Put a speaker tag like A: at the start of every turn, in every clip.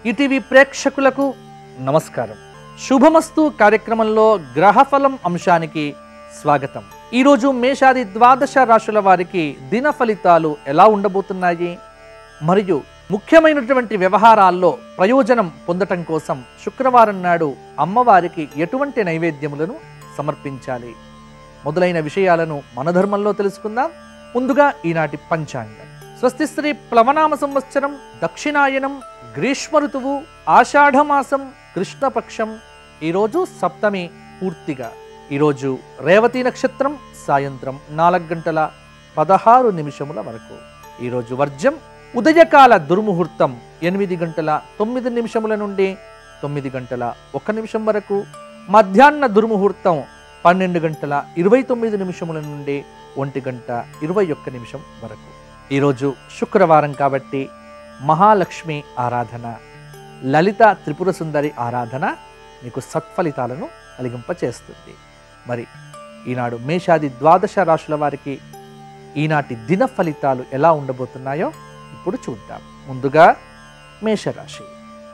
A: ETV ప్రేక్షకులకు నమస్కారం శుభమస్తు కార్యక్రమంలో గ్రహఫలం అంశానికి స్వాగతం ఈరోజు మేషాది ద్వాదశ రాశుల వారికి దిన ఫలితాలు ఎలా ఉండబోతున్నాయి మరియు ముఖ్యమైనటువంటి వ్యవహారాల్లో ప్రయోజనం పొందటం కోసం శుక్రవారం నాడు అమ్మవారికి ఎటువంటి నైవేద్యములను సమర్పించాలి మొదలైన విషయాలను మన ధర్మంలో తెలుసుకుందాం ముందుగా ఈనాటి పంచాంగం స్వస్తి శ్రీ ప్లవనామ సంవత్సరం దక్షిణాయనం గ్రీష్మ ఋతువు ఆషాఢమాసం కృష్ణపక్షం ఈరోజు సప్తమి పూర్తిగా ఈరోజు రేవతి నక్షత్రం సాయంత్రం నాలుగు గంటల పదహారు నిమిషముల వరకు ఈరోజు వర్జం ఉదయకాల దుర్ముహూర్తం ఎనిమిది గంటల తొమ్మిది నిమిషముల నుండి తొమ్మిది గంటల ఒక్క నిమిషం వరకు మధ్యాహ్న దుర్ముహూర్తం పన్నెండు గంటల ఇరవై తొమ్మిది నిమిషముల నుండి ఒంటి గంట ఇరవై ఒక్క నిమిషం వరకు ఈరోజు శుక్రవారం కాబట్టి మహాలక్ష్మి ఆరాధన లలిత త్రిపుర సుందరి ఆరాధన మీకు సత్ఫలితాలను కలిగింపచేస్తుంది మరి ఈనాడు మేషాది ద్వాదశ రాశుల వారికి ఈనాటి దిన ఫలితాలు ఎలా ఉండబోతున్నాయో ఇప్పుడు చూద్దాం ముందుగా మేషరాశి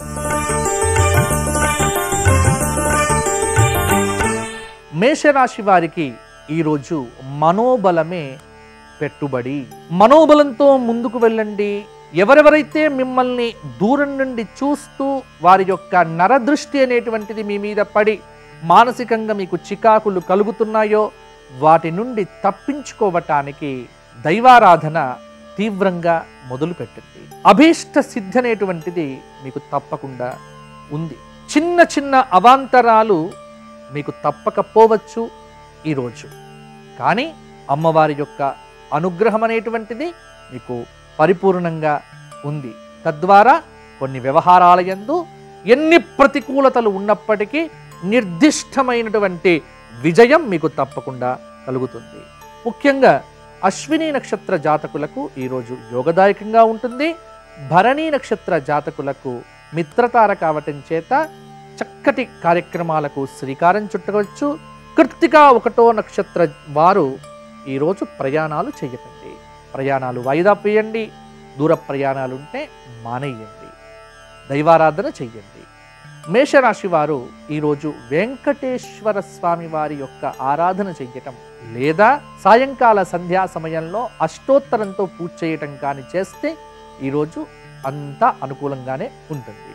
A: మేషరాశి వారికి ఈరోజు మనోబలమే పెట్టుబడి మనోబలంతో ముందుకు వెళ్ళండి ఎవరెవరైతే మిమ్మల్ని దూరం నుండి చూస్తూ వారి యొక్క నరదృష్టి అనేటువంటిది మీ మీద పడి మానసికంగా మీకు చికాకులు కలుగుతున్నాయో వాటి నుండి తప్పించుకోవటానికి దైవారాధన తీవ్రంగా మొదలు పెట్టండి అభీష్ట సిద్ధి అనేటువంటిది మీకు తప్పకుండా ఉంది చిన్న చిన్న అవాంతరాలు మీకు తప్పకపోవచ్చు ఈరోజు కానీ అమ్మవారి యొక్క అనుగ్రహం అనేటువంటిది మీకు పరిపూర్ణంగా ఉంది తద్వారా కొన్ని వ్యవహారాల యందు ఎన్ని ప్రతికూలతలు ఉన్నప్పటికీ నిర్దిష్టమైనటువంటి విజయం మీకు తప్పకుండా కలుగుతుంది ముఖ్యంగా అశ్విని నక్షత్ర జాతకులకు ఈరోజు యోగదాయకంగా ఉంటుంది భరణి నక్షత్ర జాతకులకు మిత్రతార కావటం చేత చక్కటి కార్యక్రమాలకు శ్రీకారం చుట్టవచ్చు కృత్తిక ఒకటో నక్షత్ర వారు ఈరోజు ప్రయాణాలు చేయకండి ప్రయాణాలు వాయిదా వేయండి దూర ప్రయాణాలు ఉంటే మానేయండి దైవారాధన చెయ్యండి మేషరాశి వారు ఈరోజు వెంకటేశ్వర స్వామి వారి యొక్క ఆరాధన చెయ్యటం లేదా సాయంకాల సంధ్యా సమయంలో అష్టోత్తరంతో పూజ చేయటం కానీ చేస్తే ఈరోజు అంతా అనుకూలంగానే ఉంటుంది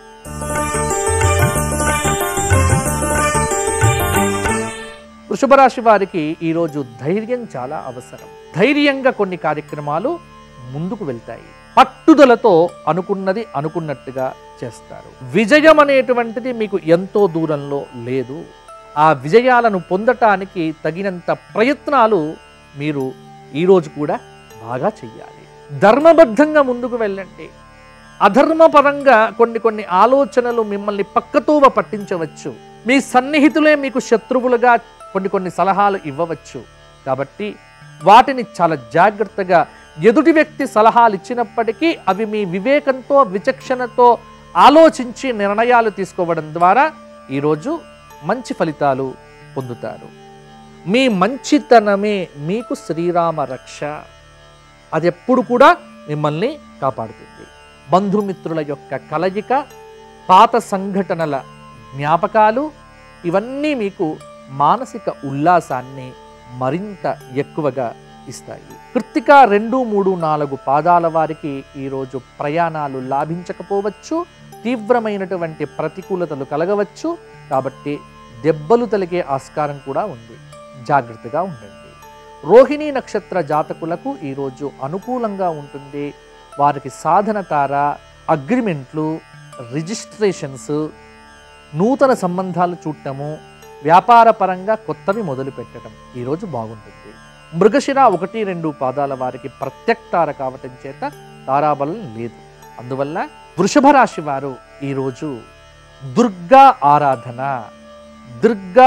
A: వృషభ రాశి వారికి ఈరోజు ధైర్యం చాలా అవసరం ధైర్యంగా కొన్ని కార్యక్రమాలు ముందుకు వెళ్తాయి పట్టుదలతో అనుకున్నది అనుకున్నట్టుగా చేస్తారు విజయం అనేటువంటిది మీకు ఎంతో దూరంలో లేదు ఆ విజయాలను పొందటానికి తగినంత ప్రయత్నాలు మీరు ఈరోజు కూడా బాగా చెయ్యాలి ధర్మబద్ధంగా ముందుకు వెళ్ళండి అధర్మపరంగా కొన్ని కొన్ని ఆలోచనలు మిమ్మల్ని పక్కతోవ పట్టించవచ్చు మీ సన్నిహితులే మీకు శత్రువులుగా కొన్ని కొన్ని సలహాలు ఇవ్వవచ్చు కాబట్టి వాటిని చాలా జాగ్రత్తగా ఎదుటి వ్యక్తి సలహాలు ఇచ్చినప్పటికీ అవి మీ వివేకంతో విచక్షణతో ఆలోచించి నిర్ణయాలు తీసుకోవడం ద్వారా ఈరోజు మంచి ఫలితాలు పొందుతారు మీ మంచితనమే మీకు శ్రీరామ రక్ష అది ఎప్పుడు కూడా మిమ్మల్ని కాపాడుతుంది బంధుమిత్రుల యొక్క కలయిక పాత సంఘటనల జ్ఞాపకాలు ఇవన్నీ మీకు మానసిక ఉల్లాసాన్ని మరింత ఎక్కువగా ఇస్తాయి కృత్తిక రెండు మూడు నాలుగు పాదాల వారికి ఈరోజు ప్రయాణాలు లాభించకపోవచ్చు తీవ్రమైనటువంటి ప్రతికూలతలు కలగవచ్చు కాబట్టి దెబ్బలు తలిగే ఆస్కారం కూడా ఉంది జాగ్రత్తగా ఉండండి రోహిణీ నక్షత్ర జాతకులకు ఈరోజు అనుకూలంగా ఉంటుంది వారికి సాధన తార అగ్రిమెంట్లు రిజిస్ట్రేషన్స్ నూతన సంబంధాలు చూడటము వ్యాపార పరంగా కొత్తవి మొదలు పెట్టడం ఈరోజు బాగుంటుంది మృగశిర ఒకటి రెండు పాదాల వారికి ప్రత్యక్తార కావటం చేత తారాబలం లేదు అందువల్ల వృషభ రాశి వారు ఈరోజు దుర్గా ఆరాధన దుర్గా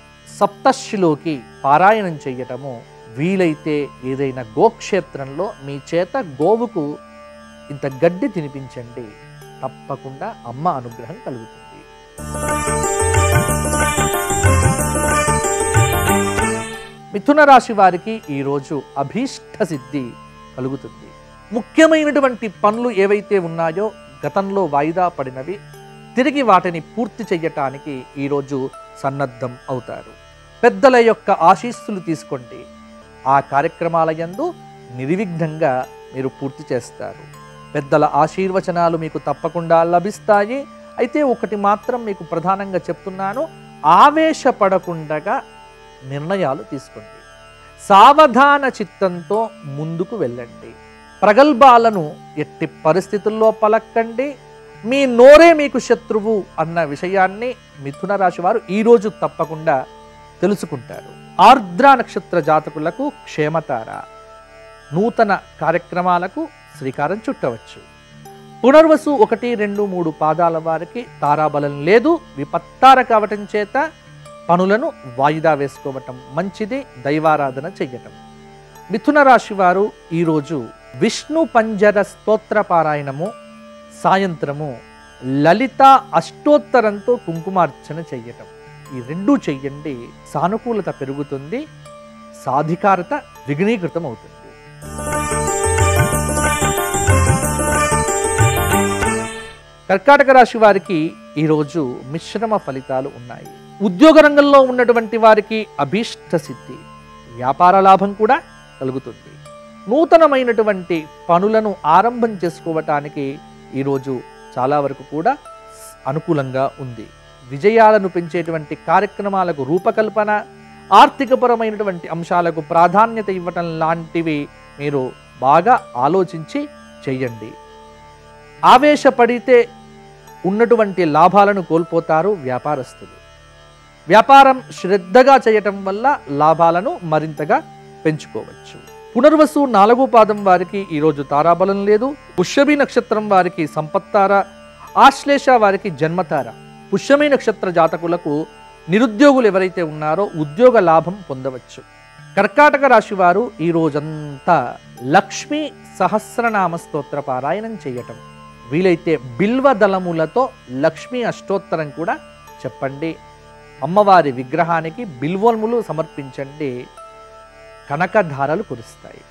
A: సప్తశిలోకి పారాయణం చెయ్యటము వీలైతే ఏదైనా గోక్షేత్రంలో మీ చేత గోవుకు ఇంత గడ్డి తినిపించండి తప్పకుండా అమ్మ అనుగ్రహం కలుగుతుంది మిథున రాశి వారికి ఈరోజు అభీష్ట సిద్ధి కలుగుతుంది ముఖ్యమైనటువంటి పనులు ఏవైతే ఉన్నాయో గతంలో వాయిదా పడినవి తిరిగి వాటిని పూర్తి చెయ్యటానికి ఈరోజు సన్నద్ధం అవుతారు పెద్దల యొక్క ఆశీస్సులు తీసుకోండి ఆ కార్యక్రమాల యందు నిర్విఘ్నంగా మీరు పూర్తి చేస్తారు పెద్దల ఆశీర్వచనాలు మీకు తప్పకుండా లభిస్తాయి అయితే ఒకటి మాత్రం మీకు ప్రధానంగా చెప్తున్నాను ఆవేశపడకుండగా నిర్ణయాలు తీసుకోండి సావధాన చిత్తంతో ముందుకు వెళ్ళండి ప్రగల్భాలను ఎట్టి పరిస్థితుల్లో పలక్కండి మీ నోరే మీకు శత్రువు అన్న విషయాన్ని మిథున రాశి వారు ఈరోజు తప్పకుండా తెలుసుకుంటారు ఆర్ద్ర నక్షత్ర జాతకులకు క్షేమతార నూతన కార్యక్రమాలకు శ్రీకారం చుట్టవచ్చు పునర్వసు ఒకటి రెండు మూడు పాదాల వారికి తారాబలం లేదు విపత్తార కావటం చేత పనులను వాయిదా వేసుకోవటం మంచిది దైవారాధన చెయ్యటం మిథున రాశి వారు ఈరోజు విష్ణు పంజర స్తోత్ర పారాయణము సాయంత్రము లలిత అష్టోత్తరంతో కుంకుమార్చన చెయ్యటం ఈ రెండూ చెయ్యండి సానుకూలత పెరుగుతుంది సాధికారత విఘ్నీకృతం అవుతుంది కర్కాటక రాశి వారికి ఈరోజు మిశ్రమ ఫలితాలు ఉన్నాయి ఉద్యోగ రంగంలో ఉన్నటువంటి వారికి అభీష్ట సిద్ధి వ్యాపార లాభం కూడా కలుగుతుంది నూతనమైనటువంటి పనులను ఆరంభం చేసుకోవటానికి ఈరోజు చాలా వరకు కూడా అనుకూలంగా ఉంది విజయాలను పెంచేటువంటి కార్యక్రమాలకు రూపకల్పన ఆర్థికపరమైనటువంటి అంశాలకు ప్రాధాన్యత ఇవ్వటం లాంటివి మీరు బాగా ఆలోచించి చెయ్యండి ఆవేశపడితే ఉన్నటువంటి లాభాలను కోల్పోతారు వ్యాపారస్తులు వ్యాపారం శ్రద్ధగా చేయటం వల్ల లాభాలను మరింతగా పెంచుకోవచ్చు పునర్వసు నాలుగో పాదం వారికి ఈరోజు తారాబలం లేదు పుష్యమి నక్షత్రం వారికి సంపత్తార ఆశ్లేష వారికి జన్మతార పుష్యమి నక్షత్ర జాతకులకు నిరుద్యోగులు ఎవరైతే ఉన్నారో ఉద్యోగ లాభం పొందవచ్చు కర్కాటక రాశి వారు ఈ రోజంతా లక్ష్మీ సహస్రనామ స్తోత్ర పారాయణం చేయటం వీలైతే బిల్వ దళములతో లక్ష్మీ అష్టోత్తరం కూడా చెప్పండి అమ్మవారి విగ్రహానికి బిల్వోల్ములు సమర్పించండి కనకధారలు కురుస్తాయి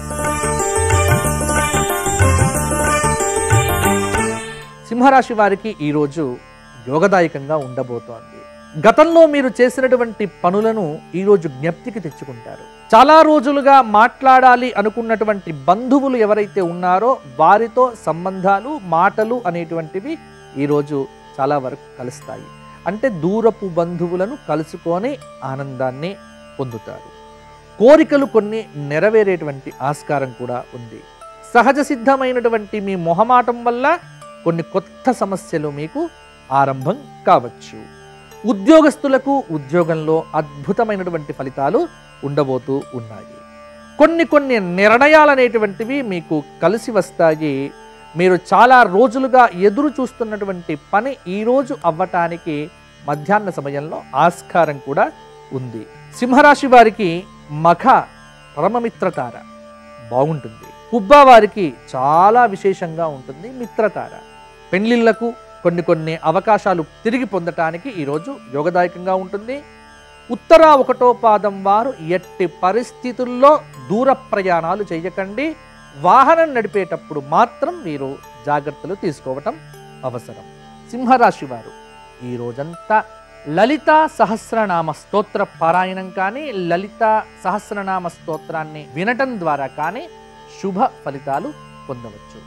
A: సింహరాశి వారికి ఈరోజు యోగదాయకంగా ఉండబోతోంది గతంలో మీరు చేసినటువంటి పనులను ఈరోజు జ్ఞప్తికి తెచ్చుకుంటారు చాలా రోజులుగా మాట్లాడాలి అనుకున్నటువంటి బంధువులు ఎవరైతే ఉన్నారో వారితో సంబంధాలు మాటలు అనేటువంటివి ఈరోజు చాలా వరకు కలుస్తాయి అంటే దూరపు బంధువులను కలుసుకొని ఆనందాన్ని పొందుతారు కోరికలు కొన్ని నెరవేరేటువంటి ఆస్కారం కూడా ఉంది సహజ సిద్ధమైనటువంటి మీ మొహమాటం వల్ల కొన్ని కొత్త సమస్యలు మీకు ఆరంభం కావచ్చు ఉద్యోగస్తులకు ఉద్యోగంలో అద్భుతమైనటువంటి ఫలితాలు ఉండబోతూ ఉన్నాయి కొన్ని కొన్ని నిర్ణయాలు అనేటువంటివి మీకు కలిసి వస్తాయి మీరు చాలా రోజులుగా ఎదురు చూస్తున్నటువంటి పని ఈరోజు అవ్వటానికి మధ్యాహ్న సమయంలో ఆస్కారం కూడా ఉంది సింహరాశి వారికి మఖ పరమమిత్రతార బాగుంటుంది పుబ్బా వారికి చాలా విశేషంగా ఉంటుంది మిత్రతార పెళ్లిళ్లకు కొన్ని కొన్ని అవకాశాలు తిరిగి పొందటానికి ఈరోజు యోగదాయకంగా ఉంటుంది ఉత్తర ఒకటో పాదం వారు ఎట్టి పరిస్థితుల్లో దూర ప్రయాణాలు చేయకండి వాహనం నడిపేటప్పుడు మాత్రం మీరు జాగ్రత్తలు తీసుకోవటం అవసరం సింహరాశి వారు ఈ రోజంతా లలిత సహస్రనామ స్తోత్ర పారాయణం కానీ లలిత సహస్రనామ స్తోత్రాన్ని వినటం ద్వారా కానీ శుభ ఫలితాలు పొందవచ్చు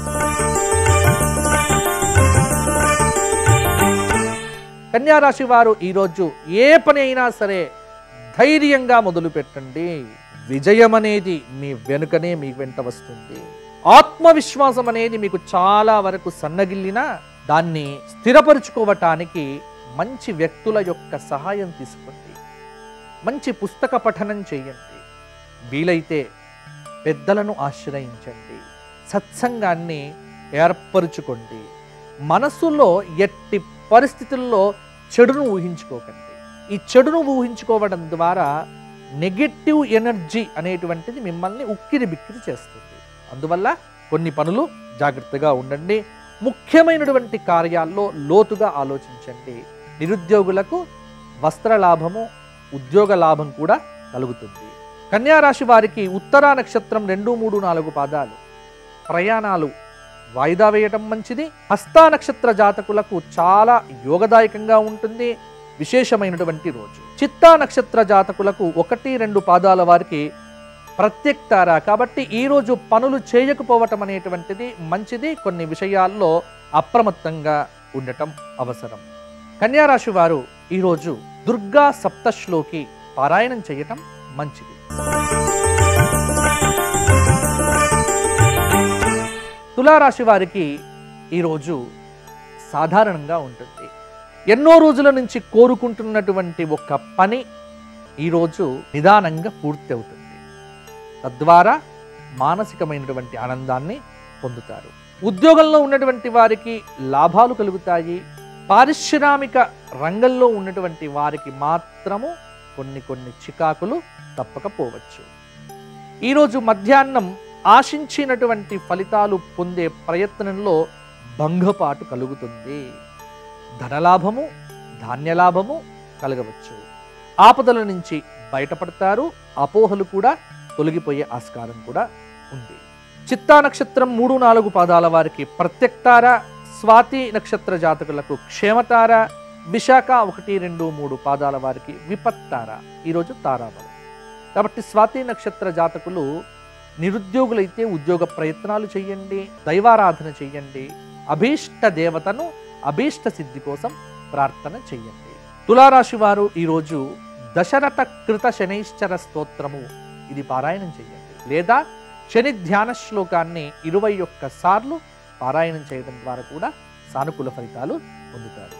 A: కన్యారాశి వారు ఈరోజు ఏ పని అయినా సరే ధైర్యంగా మొదలు పెట్టండి విజయం అనేది మీ వెనుకనే మీ వెంట వస్తుంది ఆత్మవిశ్వాసం అనేది మీకు చాలా వరకు సన్నగిల్లినా దాన్ని స్థిరపరుచుకోవటానికి మంచి వ్యక్తుల యొక్క సహాయం తీసుకోండి మంచి పుస్తక పఠనం చేయండి వీలైతే పెద్దలను ఆశ్రయించండి సత్సంగాన్ని ఏర్పరుచుకోండి మనసులో ఎట్టి పరిస్థితుల్లో చెడును ఊహించుకోకండి ఈ చెడును ఊహించుకోవడం ద్వారా నెగటివ్ ఎనర్జీ అనేటువంటిది మిమ్మల్ని ఉక్కిరి బిక్కిరి చేస్తుంది అందువల్ల కొన్ని పనులు జాగ్రత్తగా ఉండండి ముఖ్యమైనటువంటి కార్యాల్లో లోతుగా ఆలోచించండి నిరుద్యోగులకు వస్త్ర లాభము ఉద్యోగ లాభం కూడా కలుగుతుంది కన్యారాశి వారికి ఉత్తరా నక్షత్రం రెండు మూడు నాలుగు పాదాలు ప్రయాణాలు వాయిదా వేయటం మంచిది హస్తా నక్షత్ర జాతకులకు చాలా యోగదాయకంగా ఉంటుంది విశేషమైనటువంటి రోజు చిత్తా నక్షత్ర జాతకులకు ఒకటి రెండు పాదాల వారికి ప్రత్యక్తార కాబట్టి ఈరోజు పనులు చేయకపోవటం అనేటువంటిది మంచిది కొన్ని విషయాల్లో అప్రమత్తంగా ఉండటం అవసరం కన్యారాశి వారు ఈరోజు దుర్గా సప్తశ్లోకి పారాయణం చేయటం మంచిది తులారాశి వారికి ఈరోజు సాధారణంగా ఉంటుంది ఎన్నో రోజుల నుంచి కోరుకుంటున్నటువంటి ఒక పని ఈరోజు నిదానంగా పూర్తి అవుతుంది తద్వారా మానసికమైనటువంటి ఆనందాన్ని పొందుతారు ఉద్యోగంలో ఉన్నటువంటి వారికి లాభాలు కలుగుతాయి పారిశ్రామిక రంగంలో ఉన్నటువంటి వారికి మాత్రము కొన్ని కొన్ని చికాకులు తప్పకపోవచ్చు ఈరోజు మధ్యాహ్నం ఆశించినటువంటి ఫలితాలు పొందే ప్రయత్నంలో భంగపాటు కలుగుతుంది ధనలాభము ధాన్యలాభము కలగవచ్చు ఆపదల నుంచి బయటపడతారు అపోహలు కూడా తొలగిపోయే ఆస్కారం కూడా ఉంది చిత్తా నక్షత్రం మూడు నాలుగు పాదాల వారికి ప్రత్యక్తార స్వాతి నక్షత్ర జాతకులకు క్షేమతార విశాఖ ఒకటి రెండు మూడు పాదాల వారికి విపత్తార ఈరోజు తారాబలం కాబట్టి స్వాతి నక్షత్ర జాతకులు నిరుద్యోగులైతే ఉద్యోగ ప్రయత్నాలు చేయండి దైవారాధన చేయండి అభీష్ట దేవతను అభీష్ట సిద్ధి కోసం ప్రార్థన చేయండి తులారాశి వారు ఈరోజు దశరథ కృత శనైశ్చర స్తోత్రము ఇది పారాయణం చేయండి లేదా శని ధ్యాన శ్లోకాన్ని ఇరవై ఒక్క సార్లు పారాయణం చేయడం ద్వారా కూడా సానుకూల ఫలితాలు పొందుతారు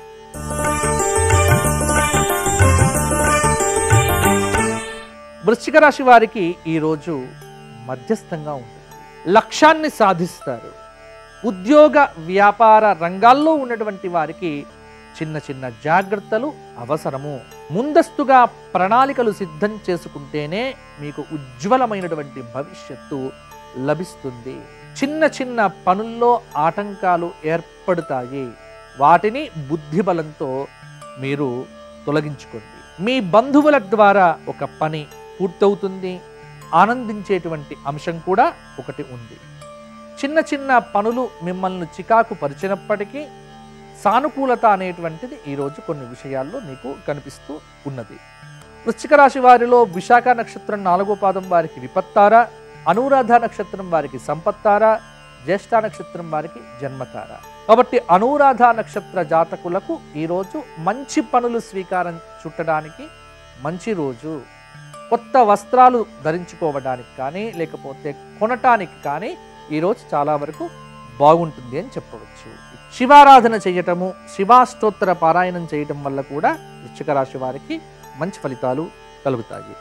A: వృశ్చిక రాశి వారికి ఈరోజు మధ్యస్థంగా ఉంటుంది లక్ష్యాన్ని సాధిస్తారు ఉద్యోగ వ్యాపార రంగాల్లో ఉన్నటువంటి వారికి చిన్న చిన్న జాగ్రత్తలు అవసరము ముందస్తుగా ప్రణాళికలు సిద్ధం చేసుకుంటేనే మీకు ఉజ్వలమైనటువంటి భవిష్యత్తు లభిస్తుంది చిన్న చిన్న పనుల్లో ఆటంకాలు ఏర్పడతాయి వాటిని బుద్ధిబలంతో మీరు తొలగించుకోండి మీ బంధువుల ద్వారా ఒక పని పూర్తవుతుంది ఆనందించేటువంటి అంశం కూడా ఒకటి ఉంది చిన్న చిన్న పనులు మిమ్మల్ని చికాకు పరిచినప్పటికీ సానుకూలత అనేటువంటిది ఈరోజు కొన్ని విషయాల్లో మీకు కనిపిస్తూ ఉన్నది వృశ్చిక రాశి వారిలో విశాఖ నక్షత్రం నాలుగో పాదం వారికి విపత్తార అనురాధ నక్షత్రం వారికి సంపత్తార జ్యేష్ఠ నక్షత్రం వారికి జన్మతార కాబట్టి అనురాధ నక్షత్ర జాతకులకు ఈరోజు మంచి పనులు స్వీకారం చుట్టడానికి మంచి రోజు కొత్త వస్త్రాలు ధరించుకోవడానికి కానీ లేకపోతే కొనటానికి కానీ ఈరోజు చాలా వరకు బాగుంటుంది అని చెప్పవచ్చు శివారాధన చేయటము శివాష్టోత్తర పారాయణం చేయటం వల్ల కూడా వృశ్చిక రాశి వారికి మంచి ఫలితాలు కలుగుతాయి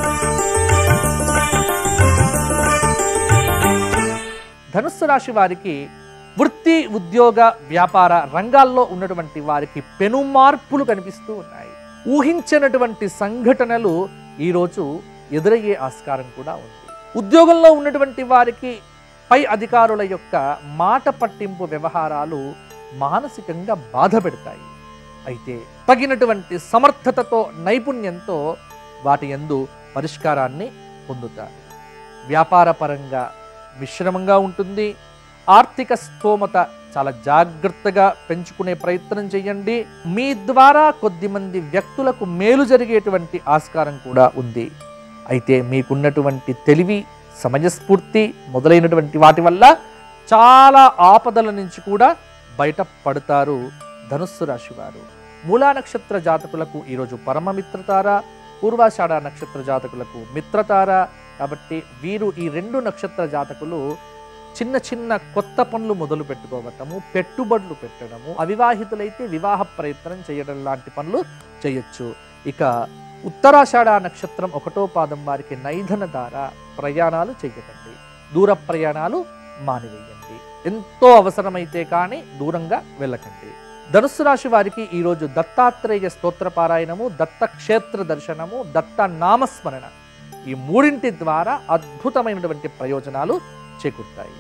A: ధనుస్సు రాశి వారికి వృత్తి ఉద్యోగ వ్యాపార రంగాల్లో ఉన్నటువంటి వారికి పెను మార్పులు కనిపిస్తూ ఉన్నాయి ఊహించినటువంటి సంఘటనలు ఈరోజు ఎదురయ్యే ఆస్కారం కూడా ఉంది ఉద్యోగంలో ఉన్నటువంటి వారికి పై అధికారుల యొక్క మాట పట్టింపు వ్యవహారాలు మానసికంగా బాధ పెడతాయి అయితే తగినటువంటి సమర్థతతో నైపుణ్యంతో వాటి యందు పరిష్కారాన్ని పొందుతారు వ్యాపారపరంగా మిశ్రమంగా ఉంటుంది ఆర్థిక స్తోమత చాలా జాగ్రత్తగా పెంచుకునే ప్రయత్నం చేయండి మీ ద్వారా కొద్దిమంది వ్యక్తులకు మేలు జరిగేటువంటి ఆస్కారం కూడా ఉంది అయితే మీకున్నటువంటి తెలివి సమయస్ఫూర్తి మొదలైనటువంటి వాటి వల్ల చాలా ఆపదల నుంచి కూడా బయటపడతారు ధనుస్సు రాశి వారు మూలా నక్షత్ర జాతకులకు ఈరోజు పరమమిత్రతార పూర్వాషాఢ నక్షత్ర జాతకులకు మిత్రతార కాబట్టి వీరు ఈ రెండు నక్షత్ర జాతకులు చిన్న చిన్న కొత్త పనులు మొదలు పెట్టుకోవటము పెట్టుబడులు పెట్టడము అవివాహితులైతే వివాహ ప్రయత్నం చేయడం లాంటి పనులు చేయొచ్చు ఇక ఉత్తరాషాఢ నక్షత్రం ఒకటో పాదం వారికి నైధన ద్వారా ప్రయాణాలు చేయకండి దూర ప్రయాణాలు మానివేయండి ఎంతో అవసరమైతే కానీ దూరంగా వెళ్ళకండి ధనుస్సు రాశి వారికి ఈరోజు దత్తాత్రేయ స్తోత్ర పారాయణము దత్త క్షేత్ర దర్శనము దత్త నామస్మరణ ఈ మూడింటి ద్వారా అద్భుతమైనటువంటి ప్రయోజనాలు చేకూరుతాయి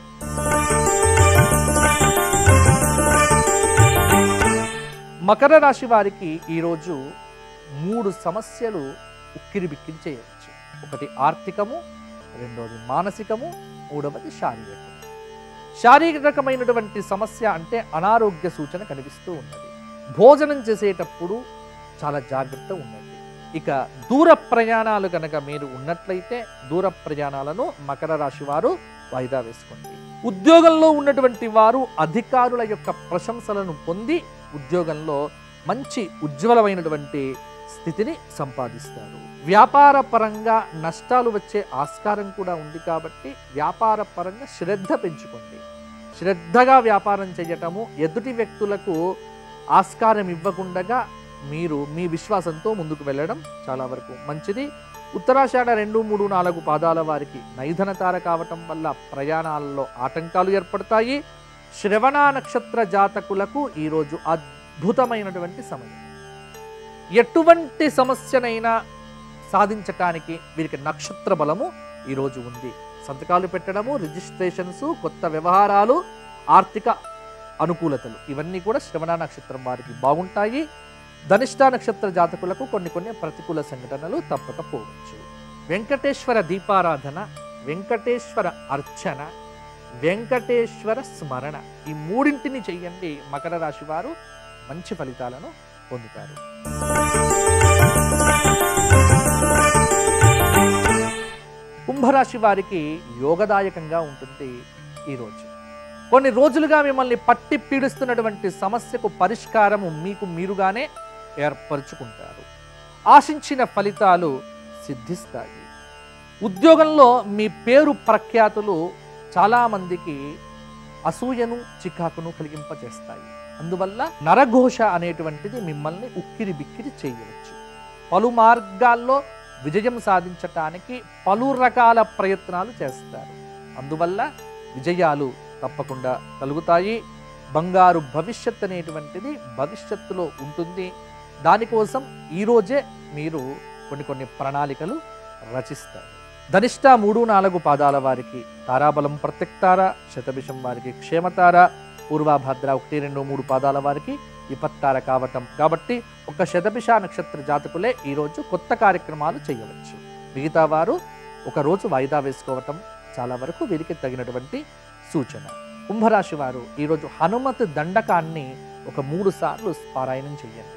A: మకర రాశి వారికి ఈరోజు మూడు సమస్యలు ఉక్కిరి బిక్కిరి చేయవచ్చు ఒకటి ఆర్థికము రెండవది మానసికము మూడవది శారీరకము శారీరకమైనటువంటి సమస్య అంటే అనారోగ్య సూచన కనిపిస్తూ ఉన్నది భోజనం చేసేటప్పుడు చాలా జాగ్రత్త ఉండండి ఇక దూర ప్రయాణాలు కనుక మీరు ఉన్నట్లయితే దూర ప్రయాణాలను మకర రాశి వారు వాయిదా వేసుకోండి ఉద్యోగంలో ఉన్నటువంటి వారు అధికారుల యొక్క ప్రశంసలను పొంది ఉద్యోగంలో మంచి ఉజ్వలమైనటువంటి స్థితిని సంపాదిస్తారు వ్యాపార పరంగా నష్టాలు వచ్చే ఆస్కారం కూడా ఉంది కాబట్టి వ్యాపార పరంగా శ్రద్ధ పెంచుకోండి శ్రద్ధగా వ్యాపారం చేయటము ఎదుటి వ్యక్తులకు ఆస్కారం ఇవ్వకుండా మీరు మీ విశ్వాసంతో ముందుకు వెళ్ళడం చాలా వరకు మంచిది ఉత్తరాషాఢ రెండు మూడు నాలుగు పాదాల వారికి నైధన తార కావటం వల్ల ప్రయాణాలలో ఆటంకాలు ఏర్పడతాయి శ్రవణ నక్షత్ర జాతకులకు ఈరోజు అద్భుతమైనటువంటి సమయం ఎటువంటి సమస్యనైనా సాధించటానికి వీరికి నక్షత్ర బలము ఈరోజు ఉంది సంతకాలు పెట్టడము రిజిస్ట్రేషన్స్ కొత్త వ్యవహారాలు ఆర్థిక అనుకూలతలు ఇవన్నీ కూడా శ్రవణ నక్షత్రం వారికి బాగుంటాయి ధనిష్ట నక్షత్ర జాతకులకు కొన్ని కొన్ని ప్రతికూల సంఘటనలు తప్పకపోవచ్చు వెంకటేశ్వర దీపారాధన వెంకటేశ్వర అర్చన వెంకటేశ్వర స్మరణ ఈ మూడింటిని చెయ్యండి మకర రాశి వారు మంచి ఫలితాలను పొందుతారు కుంభరాశి వారికి యోగదాయకంగా ఉంటుంది ఈరోజు కొన్ని రోజులుగా మిమ్మల్ని పట్టి పీడిస్తున్నటువంటి సమస్యకు పరిష్కారము మీకు మీరుగానే ఏర్పరచుకుంటారు ఆశించిన ఫలితాలు సిద్ధిస్తాయి ఉద్యోగంలో మీ పేరు ప్రఖ్యాతులు చాలామందికి అసూయను చికాకును కలిగింపజేస్తాయి అందువల్ల నరఘోష అనేటువంటిది మిమ్మల్ని ఉక్కిరి బిక్కిరి చేయవచ్చు పలు మార్గాల్లో విజయం సాధించటానికి పలు రకాల ప్రయత్నాలు చేస్తారు అందువల్ల విజయాలు తప్పకుండా కలుగుతాయి బంగారు భవిష్యత్ అనేటువంటిది భవిష్యత్తులో ఉంటుంది దానికోసం ఈరోజే మీరు కొన్ని కొన్ని ప్రణాళికలు రచిస్తారు ధనిష్ట మూడు నాలుగు పాదాల వారికి తారాబలం ప్రత్యక్తార శతభిషం వారికి క్షేమతార పూర్వాభద్ర ఒకటి రెండు మూడు పాదాల వారికి విపత్తార కావటం కాబట్టి ఒక శతభిష నక్షత్ర జాతకులే ఈరోజు కొత్త కార్యక్రమాలు చేయవచ్చు మిగతా వారు ఒక రోజు వాయిదా వేసుకోవటం చాలా వరకు వీరికి తగినటువంటి సూచన కుంభరాశి వారు ఈరోజు హనుమత్ దండకాన్ని ఒక మూడు సార్లు పారాయణం చేయండి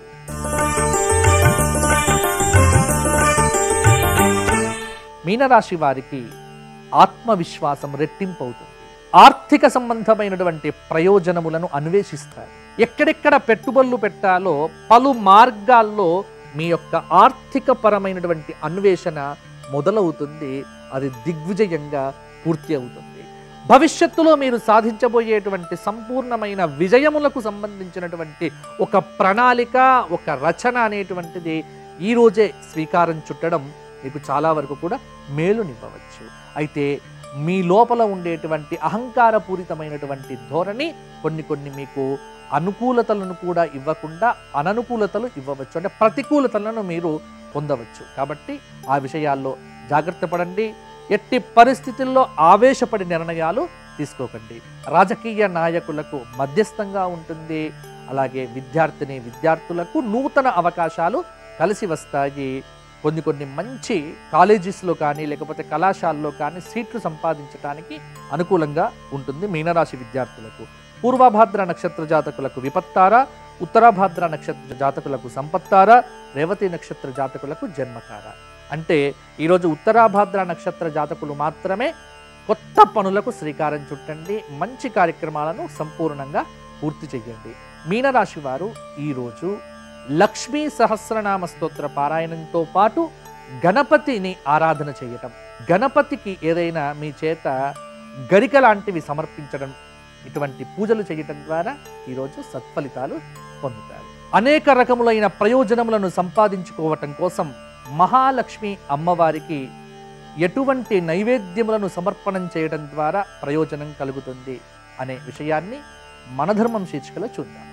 A: మీనరాశి వారికి ఆత్మవిశ్వాసం రెట్టింపు అవుతుంది ఆర్థిక సంబంధమైనటువంటి ప్రయోజనములను అన్వేషిస్తారు ఎక్కడెక్కడ పెట్టుబడులు పెట్టాలో పలు మార్గాల్లో మీ యొక్క ఆర్థిక పరమైనటువంటి అన్వేషణ మొదలవుతుంది అది దిగ్విజయంగా పూర్తి అవుతుంది భవిష్యత్తులో మీరు సాధించబోయేటువంటి సంపూర్ణమైన విజయములకు సంబంధించినటువంటి ఒక ప్రణాళిక ఒక రచన అనేటువంటిది ఈరోజే స్వీకారం చుట్టడం మీకు చాలా వరకు కూడా మేలునివ్వవచ్చు అయితే మీ లోపల ఉండేటువంటి అహంకారపూరితమైనటువంటి ధోరణి కొన్ని కొన్ని మీకు అనుకూలతలను కూడా ఇవ్వకుండా అననుకూలతలు ఇవ్వవచ్చు అంటే ప్రతికూలతలను మీరు పొందవచ్చు కాబట్టి ఆ విషయాల్లో జాగ్రత్త పడండి ఎట్టి పరిస్థితుల్లో ఆవేశపడి నిర్ణయాలు తీసుకోకండి రాజకీయ నాయకులకు మధ్యస్థంగా ఉంటుంది అలాగే విద్యార్థిని విద్యార్థులకు నూతన అవకాశాలు కలిసి వస్తాయి కొన్ని కొన్ని మంచి కాలేజెస్లో కానీ లేకపోతే కళాశాలలో కానీ సీట్లు సంపాదించడానికి అనుకూలంగా ఉంటుంది మీనరాశి విద్యార్థులకు పూర్వభాద్ర నక్షత్ర జాతకులకు విపత్తార ఉత్తరాభాద్ర నక్షత్ర జాతకులకు సంపత్తార రేవతి నక్షత్ర జాతకులకు జన్మతార అంటే ఈరోజు ఉత్తరాభాద్ర నక్షత్ర జాతకులు మాత్రమే కొత్త పనులకు శ్రీకారం చుట్టండి మంచి కార్యక్రమాలను సంపూర్ణంగా పూర్తి చేయండి మీనరాశి వారు ఈరోజు లక్ష్మీ సహస్రనామ స్తోత్ర పారాయణంతో పాటు గణపతిని ఆరాధన చేయటం గణపతికి ఏదైనా మీ చేత గరిక లాంటివి సమర్పించడం ఇటువంటి పూజలు చేయటం ద్వారా ఈరోజు సత్ఫలితాలు పొందుతారు అనేక రకములైన ప్రయోజనములను సంపాదించుకోవటం కోసం మహాలక్ష్మి అమ్మవారికి ఎటువంటి నైవేద్యములను సమర్పణం చేయడం ద్వారా ప్రయోజనం కలుగుతుంది అనే విషయాన్ని మనధర్మం శీర్షికలో చూద్దాం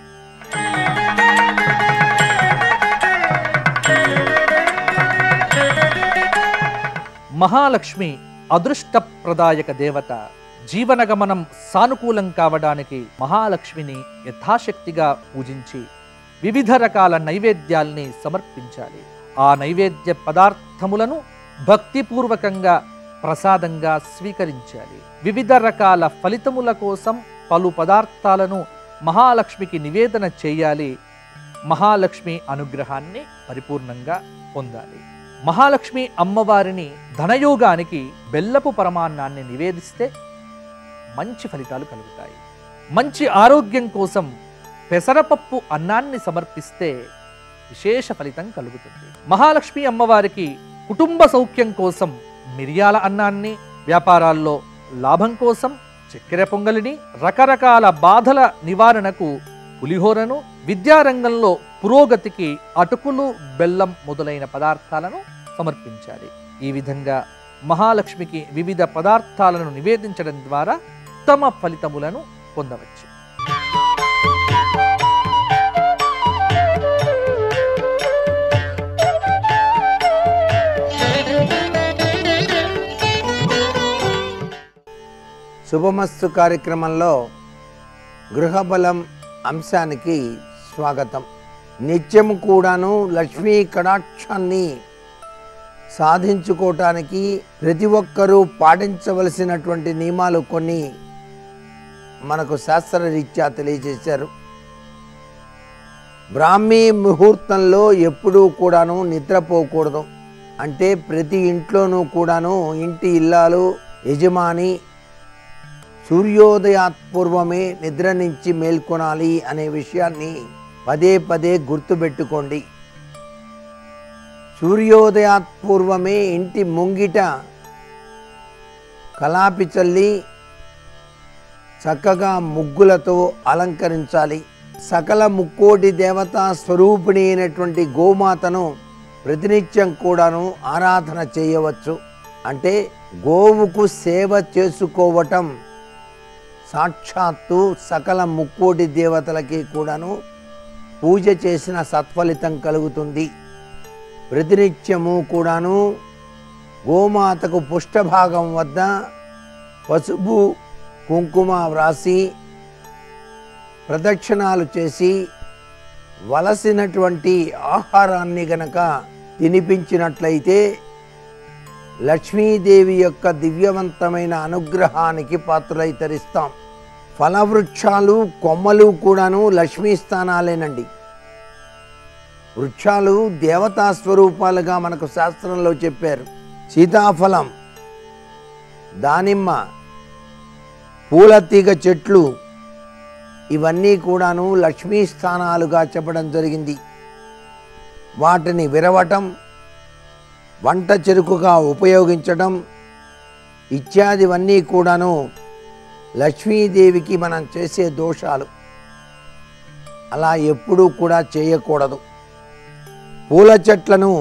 A: మహాలక్ష్మి అదృష్టప్రదాయక దేవత జీవనగమనం సానుకూలం కావడానికి మహాలక్ష్మిని యథాశక్తిగా పూజించి వివిధ రకాల నైవేద్యాల్ని సమర్పించాలి ఆ నైవేద్య పదార్థములను భక్తిపూర్వకంగా ప్రసాదంగా స్వీకరించాలి వివిధ రకాల ఫలితముల కోసం పలు పదార్థాలను మహాలక్ష్మికి నివేదన చేయాలి మహాలక్ష్మి అనుగ్రహాన్ని పరిపూర్ణంగా పొందాలి మహాలక్ష్మి అమ్మవారిని ధనయోగానికి బెల్లపు పరమాన్నాన్ని నివేదిస్తే మంచి ఫలితాలు కలుగుతాయి మంచి ఆరోగ్యం కోసం పెసరపప్పు అన్నాన్ని సమర్పిస్తే విశేష ఫలితం కలుగుతుంది మహాలక్ష్మి అమ్మవారికి కుటుంబ సౌఖ్యం కోసం మిరియాల అన్నాన్ని వ్యాపారాల్లో లాభం కోసం చక్కెర పొంగలిని రకరకాల బాధల నివారణకు పులిహోరను విద్యారంగంలో పురోగతికి అటుకులు బెల్లం మొదలైన పదార్థాలను సమర్పించాలి ఈ విధంగా మహాలక్ష్మికి వివిధ పదార్థాలను నివేదించడం ద్వారా ఉత్తమ ఫలితములను పొందవచ్చు
B: శుభమస్తు కార్యక్రమంలో గృహబలం అంశానికి స్వాగతం నిత్యం కూడాను లక్ష్మీ కటాక్షాన్ని సాధించుకోవటానికి ప్రతి ఒక్కరూ పాటించవలసినటువంటి నియమాలు కొన్ని మనకు శాస్త్రరీత్యా తెలియజేశారు బ్రాహ్మీ ముహూర్తంలో ఎప్పుడూ కూడాను నిద్రపోకూడదు అంటే ప్రతి ఇంట్లోనూ కూడాను ఇంటి ఇల్లాలు యజమాని సూర్యోదయాత్పూర్వమే నిద్ర నుంచి మేల్కొనాలి అనే విషయాన్ని పదే పదే గుర్తుపెట్టుకోండి సూర్యోదయాత్పూర్వమే ఇంటి ముంగిట కలాపి చల్లి చక్కగా ముగ్గులతో అలంకరించాలి సకల ముక్కోటి దేవతా స్వరూపిణి అయినటువంటి గోమాతను ప్రతినిత్యం కూడాను ఆరాధన చేయవచ్చు అంటే గోవుకు సేవ చేసుకోవటం సాక్షాత్తు సకల ముక్కోటి దేవతలకి కూడాను పూజ చేసిన సత్ఫలితం కలుగుతుంది ప్రతినిత్యము కూడాను గోమాతకు పుష్టభాగం వద్ద పసుపు కుంకుమ వ్రాసి ప్రదక్షిణాలు చేసి వలసినటువంటి ఆహారాన్ని గనక తినిపించినట్లయితే లక్ష్మీదేవి యొక్క దివ్యవంతమైన అనుగ్రహానికి పాత్రలై తరిస్తాం ఫలవృక్షాలు కొమ్మలు కూడాను లక్ష్మీ స్థానాలేనండి వృక్షాలు దేవతా స్వరూపాలుగా మనకు శాస్త్రంలో చెప్పారు సీతాఫలం దానిమ్మ పూల తీగ చెట్లు ఇవన్నీ కూడాను లక్ష్మీ స్థానాలుగా చెప్పడం జరిగింది వాటిని విరవటం వంట చెరుకుగా ఉపయోగించడం ఇత్యాదివన్నీ కూడాను లక్ష్మీదేవికి మనం చేసే దోషాలు అలా ఎప్పుడూ కూడా చేయకూడదు పూల చెట్లను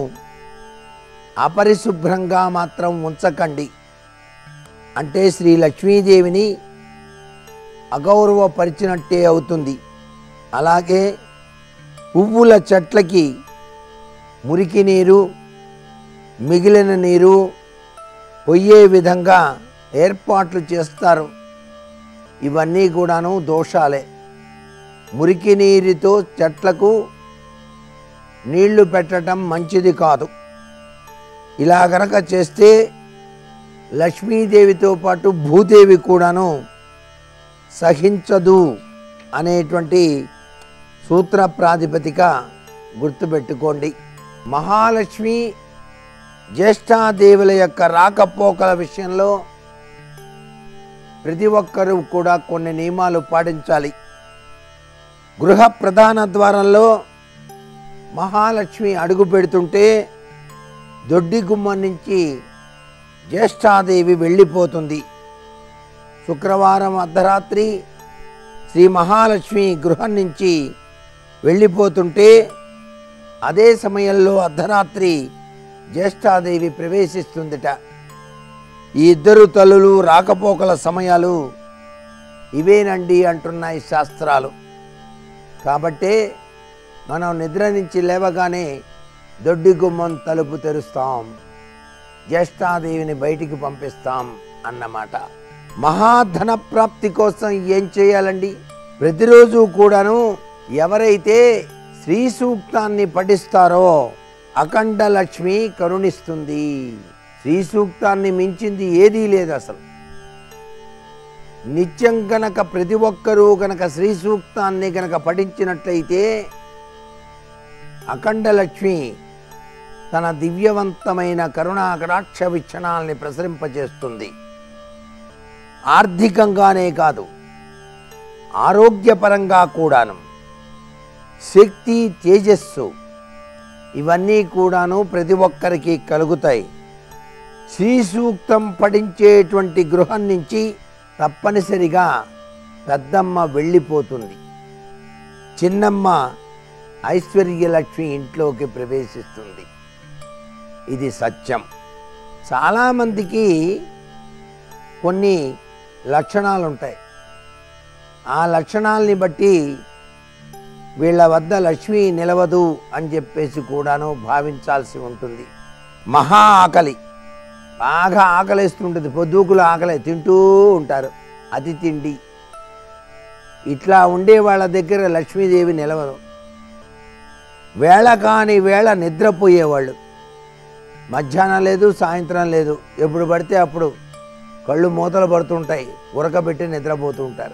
B: అపరిశుభ్రంగా మాత్రం ఉంచకండి అంటే శ్రీ లక్ష్మీదేవిని అగౌరవపరిచినట్టే అవుతుంది అలాగే పువ్వుల చెట్లకి మురికి నీరు మిగిలిన నీరు పొయ్యే విధంగా ఏర్పాట్లు చేస్తారు ఇవన్నీ కూడాను దోషాలే మురికి నీరుతో చెట్లకు నీళ్లు పెట్టడం మంచిది కాదు ఇలా గనక చేస్తే లక్ష్మీదేవితో పాటు భూదేవి కూడాను సహించదు అనేటువంటి సూత్ర ప్రాతిపదిక గుర్తుపెట్టుకోండి మహాలక్ష్మి జ్యేష్ఠాదేవుల యొక్క రాకపోకల విషయంలో ప్రతి ఒక్కరూ కూడా కొన్ని నియమాలు పాటించాలి గృహ ప్రధాన ద్వారంలో మహాలక్ష్మి అడుగు పెడుతుంటే దొడ్డి గుమ్మం నుంచి జ్యేష్ఠాదేవి వెళ్ళిపోతుంది శుక్రవారం అర్ధరాత్రి శ్రీ మహాలక్ష్మి గృహం నుంచి వెళ్ళిపోతుంటే అదే సమయంలో అర్ధరాత్రి జ్యేష్ఠాదేవి ప్రవేశిస్తుందిట ఈ ఇద్దరు తల్లులు రాకపోకల సమయాలు ఇవేనండి అంటున్నాయి శాస్త్రాలు కాబట్టే మనం నిద్ర నుంచి లేవగానే దొడ్డి గుమ్మం తలుపు తెరుస్తాం జ్యేష్ఠాదేవిని బయటికి పంపిస్తాం అన్నమాట మహాధన ప్రాప్తి కోసం ఏం చేయాలండి ప్రతిరోజు కూడాను ఎవరైతే శ్రీ సూక్తాన్ని పఠిస్తారో అఖండ లక్ష్మి కరుణిస్తుంది శ్రీ సూక్తాన్ని మించింది ఏదీ లేదు అసలు నిత్యం గనక ప్రతి ఒక్కరూ గనక శ్రీ సూక్తాన్ని గనక పఠించినట్లయితే అఖండ లక్ష్మి తన దివ్యవంతమైన కరుణాకటాక్ష విచ్చనాల్ని ప్రసరింపజేస్తుంది ఆర్థికంగానే కాదు ఆరోగ్యపరంగా కూడాను శక్తి తేజస్సు ఇవన్నీ కూడాను ప్రతి ఒక్కరికి కలుగుతాయి శ్రీ సూక్తం పఠించేటువంటి గృహం నుంచి తప్పనిసరిగా పెద్దమ్మ వెళ్ళిపోతుంది చిన్నమ్మ ఐశ్వర్యలక్ష్మి ఇంట్లోకి ప్రవేశిస్తుంది ఇది సత్యం చాలామందికి కొన్ని లక్షణాలు ఉంటాయి ఆ లక్షణాలని బట్టి వీళ్ళ వద్ద లక్ష్మి నిలవదు అని చెప్పేసి కూడాను భావించాల్సి ఉంటుంది మహా ఆకలి బాగా ఆకలిస్తుంటుంది పొద్దుకులు ఆకలి తింటూ ఉంటారు అది తిండి ఇట్లా ఉండే వాళ్ళ దగ్గర లక్ష్మీదేవి నిలవదు వేళ కాని వేళ నిద్రపోయేవాళ్ళు మధ్యాహ్నం లేదు సాయంత్రం లేదు ఎప్పుడు పడితే అప్పుడు కళ్ళు మూతలు పడుతుంటాయి ఉరకబెట్టి నిద్రపోతూ ఉంటారు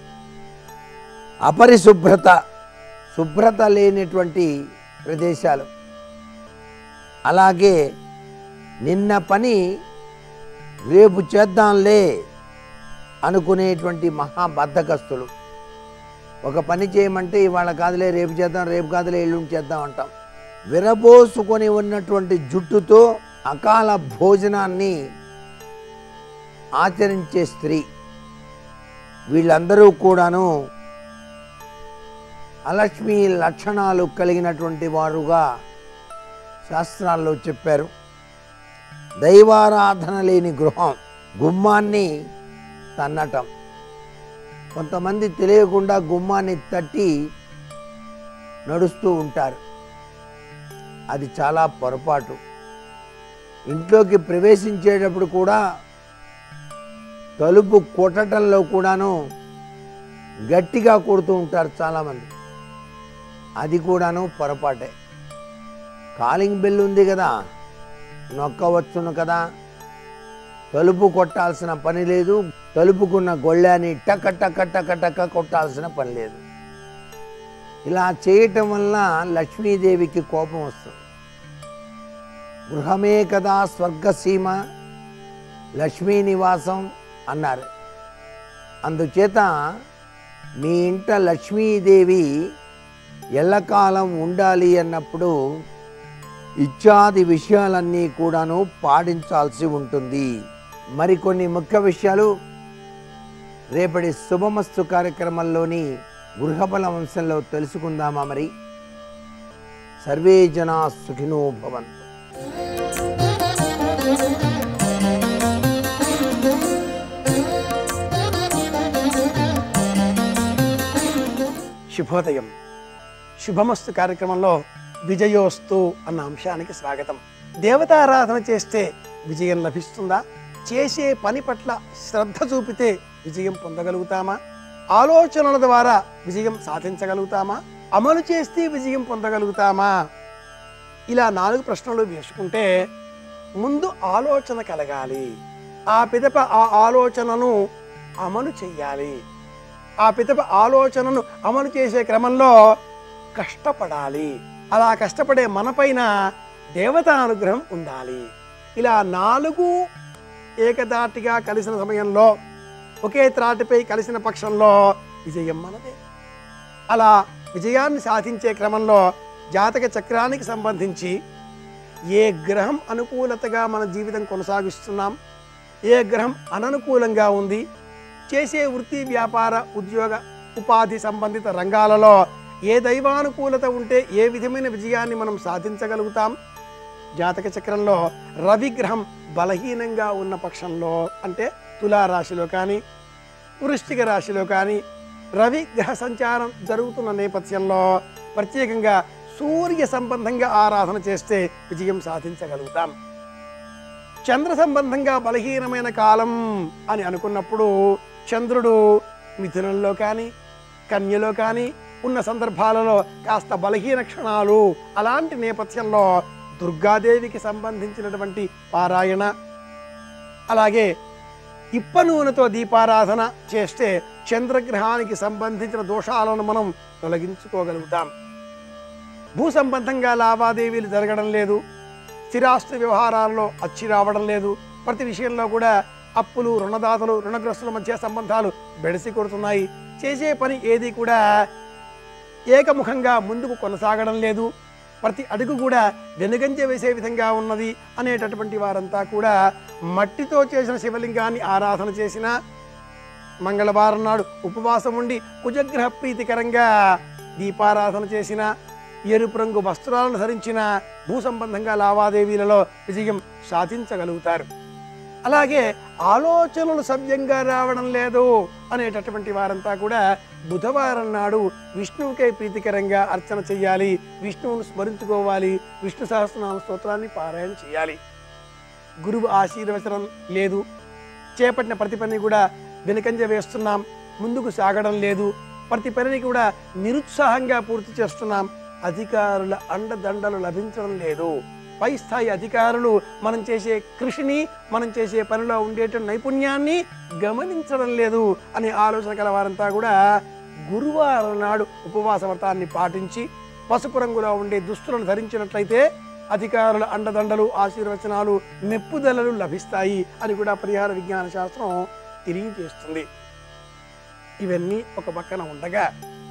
B: అపరిశుభ్రత శుభ్రత లేనటువంటి ప్రదేశాలు అలాగే నిన్న పని రేపు చేద్దాంలే అనుకునేటువంటి మహా బద్ధకస్తులు ఒక పని చేయమంటే ఇవాళ కాదులే రేపు చేద్దాం రేపు కాదులే ఎల్లుండి చేద్దాం అంటాం విరబోసుకొని ఉన్నటువంటి జుట్టుతో అకాల భోజనాన్ని ఆచరించే స్త్రీ వీళ్ళందరూ కూడాను అలక్ష్మి లక్షణాలు కలిగినటువంటి వారుగా శాస్త్రాల్లో చెప్పారు దైవారాధన లేని గృహం గుమ్మాన్ని తన్నటం కొంతమంది తెలియకుండా గుమ్మాన్ని తట్టి నడుస్తూ ఉంటారు అది చాలా పొరపాటు ఇంట్లోకి ప్రవేశించేటప్పుడు కూడా తలుపు కొట్టడంలో కూడాను గట్టిగా కొడుతూ ఉంటారు చాలామంది అది కూడాను పొరపాటే కాలింగ్ బెల్ ఉంది కదా నొక్కవచ్చును కదా తలుపు కొట్టాల్సిన పని లేదు తలుపుకున్న గొళ్ళాన్ని టక టక టక టక కొట్టాల్సిన పని లేదు ఇలా చేయటం వల్ల లక్ష్మీదేవికి కోపం వస్తుంది గృహమే కదా స్వర్గసీమ లక్ష్మీ నివాసం అన్నారు అందుచేత మీ ఇంట లక్ష్మీదేవి ఎల్లకాలం ఉండాలి అన్నప్పుడు ఇత్యాది విషయాలన్నీ కూడాను పాటించాల్సి ఉంటుంది మరికొన్ని ముఖ్య విషయాలు రేపటి శుభమస్తు కార్యక్రమంలోని గృహబల వంశంలో తెలుసుకుందామా మరి సర్వే జనా సుఖినో భవంతు
C: శుభోదయం శుభమస్తు కార్యక్రమంలో విజయోస్తు అన్న అంశానికి స్వాగతం దేవతారాధన చేస్తే విజయం లభిస్తుందా చేసే పని పట్ల శ్రద్ధ చూపితే విజయం పొందగలుగుతామా ఆలోచనల ద్వారా విజయం సాధించగలుగుతామా అమలు చేస్తే విజయం పొందగలుగుతామా ఇలా నాలుగు ప్రశ్నలు వేసుకుంటే ముందు ఆలోచన కలగాలి ఆ పిదప ఆ ఆలోచనను అమలు చెయ్యాలి ఆ పితప ఆలోచనను అమలు చేసే క్రమంలో కష్టపడాలి అలా కష్టపడే మనపైన దేవతానుగ్రహం ఉండాలి ఇలా నాలుగు ఏకదాటిగా కలిసిన సమయంలో ఒకే త్రాటిపై కలిసిన పక్షంలో విజయం మనదే అలా విజయాన్ని సాధించే క్రమంలో జాతక చక్రానికి సంబంధించి ఏ గ్రహం అనుకూలతగా మన జీవితం కొనసాగిస్తున్నాం ఏ గ్రహం అననుకూలంగా ఉంది చేసే వృత్తి వ్యాపార ఉద్యోగ ఉపాధి సంబంధిత రంగాలలో ఏ దైవానుకూలత ఉంటే ఏ విధమైన విజయాన్ని మనం సాధించగలుగుతాం జాతక చక్రంలో రవి గ్రహం బలహీనంగా ఉన్న పక్షంలో అంటే తులారాశిలో కానీ వృశ్చిక రాశిలో కానీ రవి గ్రహ సంచారం జరుగుతున్న నేపథ్యంలో ప్రత్యేకంగా సూర్య సంబంధంగా ఆరాధన చేస్తే విజయం సాధించగలుగుతాం చంద్ర సంబంధంగా బలహీనమైన కాలం అని అనుకున్నప్పుడు చంద్రుడు మిథునంలో కానీ కన్యలో కానీ ఉన్న సందర్భాలలో కాస్త బలహీన క్షణాలు అలాంటి నేపథ్యంలో దుర్గాదేవికి సంబంధించినటువంటి పారాయణ అలాగే ఇప్ప నూనెతో దీపారాధన చేస్తే చంద్రగ్రహానికి సంబంధించిన దోషాలను మనం తొలగించుకోగలుగుతాం భూ సంబంధంగా లావాదేవీలు జరగడం లేదు స్థిరాస్తి వ్యవహారాల్లో అచ్చి రావడం లేదు ప్రతి విషయంలో కూడా అప్పులు రుణదాతలు రుణగ్రస్తుల మధ్య సంబంధాలు బెడిసి కొడుతున్నాయి చేసే పని ఏది కూడా ఏకముఖంగా ముందుకు కొనసాగడం లేదు ప్రతి అడుగు కూడా వెనుగంజ వేసే విధంగా ఉన్నది అనేటటువంటి వారంతా కూడా మట్టితో చేసిన శివలింగాన్ని ఆరాధన చేసిన మంగళవారం నాడు ఉపవాసం ఉండి కుజగ్రహ ప్రీతికరంగా దీపారాధన చేసిన ఎరుపు రంగు వస్త్రాలను ధరించిన భూ సంబంధంగా లావాదేవీలలో విజయం సాధించగలుగుతారు అలాగే ఆలోచనలు సవ్యంగా రావడం లేదు అనేటటువంటి వారంతా కూడా బుధవారం నాడు విష్ణువుకే ప్రీతికరంగా అర్చన చేయాలి విష్ణువును స్మరించుకోవాలి విష్ణు సహస్రనామ స్తోత్రాన్ని పారాయణ చేయాలి గురువు ఆశీర్వచనం లేదు చేపట్టిన ప్రతి పని కూడా వెనుకంజ వేస్తున్నాం ముందుకు సాగడం లేదు ప్రతి పనిని కూడా నిరుత్సాహంగా పూర్తి చేస్తున్నాం అధికారుల అండదండలు లభించడం లేదు పై స్థాయి అధికారులు మనం చేసే కృషిని మనం చేసే పనిలో ఉండేటువంటి నైపుణ్యాన్ని గమనించడం లేదు అనే ఆలోచన కల వారంతా కూడా గురువారం నాడు ఉపవాస వ్రతాన్ని పాటించి పసుపు రంగులో ఉండే దుస్తులను ధరించినట్లయితే అధికారుల అండదండలు ఆశీర్వచనాలు మెప్పుదలలు లభిస్తాయి అని కూడా పరిహార విజ్ఞాన శాస్త్రం తెలియజేస్తుంది ఇవన్నీ ఒక పక్కన ఉండగా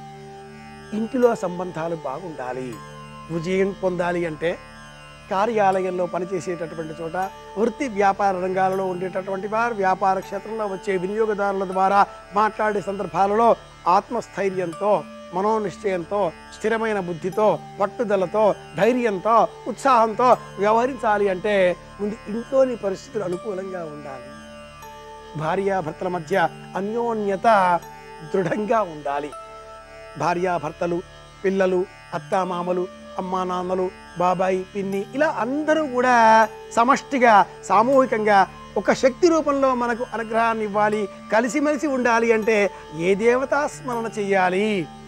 C: ఇంటిలో సంబంధాలు బాగుండాలి విజయం పొందాలి అంటే కార్యాలయంలో పనిచేసేటటువంటి చోట వృత్తి వ్యాపార రంగాలలో ఉండేటటువంటి వారు వ్యాపార క్షేత్రంలో వచ్చే వినియోగదారుల ద్వారా మాట్లాడే సందర్భాలలో ఆత్మస్థైర్యంతో మనోనిశ్చయంతో స్థిరమైన బుద్ధితో పట్టుదలతో ధైర్యంతో ఉత్సాహంతో వ్యవహరించాలి అంటే ముందు ఇంట్లోని పరిస్థితులు అనుకూలంగా ఉండాలి భార్యాభర్తల మధ్య అన్యోన్యత దృఢంగా ఉండాలి భార్యాభర్తలు పిల్లలు అత్తామామలు అమ్మా నాన్నలు బాబాయి పిన్ని ఇలా అందరూ కూడా సమష్టిగా సామూహికంగా ఒక శక్తి రూపంలో మనకు అనుగ్రహాన్ని ఇవ్వాలి కలిసిమెలిసి ఉండాలి అంటే ఏ దేవతా స్మరణ చెయ్యాలి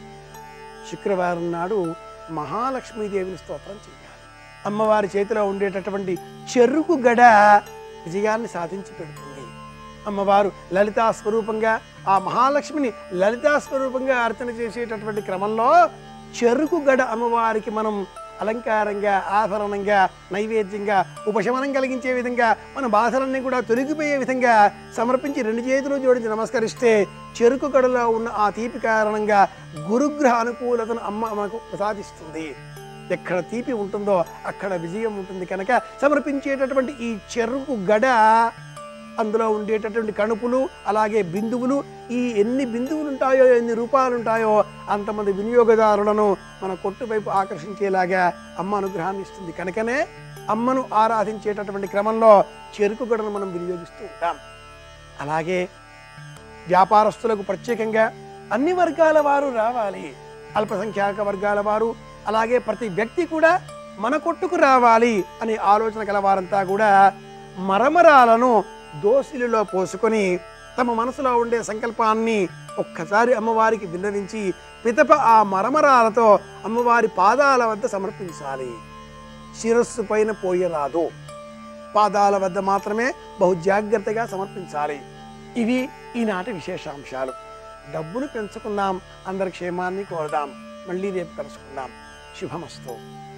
C: శుక్రవారం నాడు మహాలక్ష్మీదేవిని స్తోత్రం చేయాలి అమ్మవారి చేతిలో ఉండేటటువంటి చెరుకు గడ విజయాన్ని సాధించి పెడుతుంది అమ్మవారు లలితా స్వరూపంగా ఆ మహాలక్ష్మిని లలితా స్వరూపంగా అర్చన చేసేటటువంటి క్రమంలో చెరుకు గడ అమ్మవారికి మనం అలంకారంగా ఆభరణంగా నైవేద్యంగా ఉపశమనం కలిగించే విధంగా మన బాధలన్నీ కూడా తొలగిపోయే విధంగా సమర్పించి రెండు చేతులు జోడించి నమస్కరిస్తే చెరుకు గడలో ఉన్న ఆ తీపి కారణంగా గురుగ్రహ అనుకూలతను అమ్మ మనకు ప్రసాదిస్తుంది ఎక్కడ తీపి ఉంటుందో అక్కడ విజయం ఉంటుంది కనుక సమర్పించేటటువంటి ఈ చెరుకు గడ అందులో ఉండేటటువంటి కణుపులు అలాగే బిందువులు ఈ ఎన్ని బిందువులు ఉంటాయో ఎన్ని రూపాలు ఉంటాయో అంతమంది వినియోగదారులను మన కొట్టు వైపు ఆకర్షించేలాగా అమ్మ అనుగ్రహాన్ని ఇస్తుంది కనుకనే అమ్మను ఆరాధించేటటువంటి క్రమంలో చెరుకు గడను మనం వినియోగిస్తూ ఉంటాం అలాగే వ్యాపారస్తులకు ప్రత్యేకంగా అన్ని వర్గాల వారు రావాలి అల్పసంఖ్యాక వర్గాల వారు అలాగే ప్రతి వ్యక్తి కూడా మన కొట్టుకు రావాలి అనే ఆలోచన గల వారంతా కూడా మరమరాలను దోసిలిలో పోసుకొని తమ మనసులో ఉండే సంకల్పాన్ని ఒక్కసారి అమ్మవారికి విన్నవించి పితప ఆ మరమరాలతో అమ్మవారి పాదాల వద్ద సమర్పించాలి శిరస్సు పైన పోయరాదు పాదాల వద్ద మాత్రమే బహు జాగ్రత్తగా సమర్పించాలి ఇవి ఈనాటి విశేషాంశాలు డబ్బును పెంచుకుందాం అందరి క్షేమాన్ని కోరదాం మళ్ళీ రేపు కలుసుకుందాం శుభమస్తు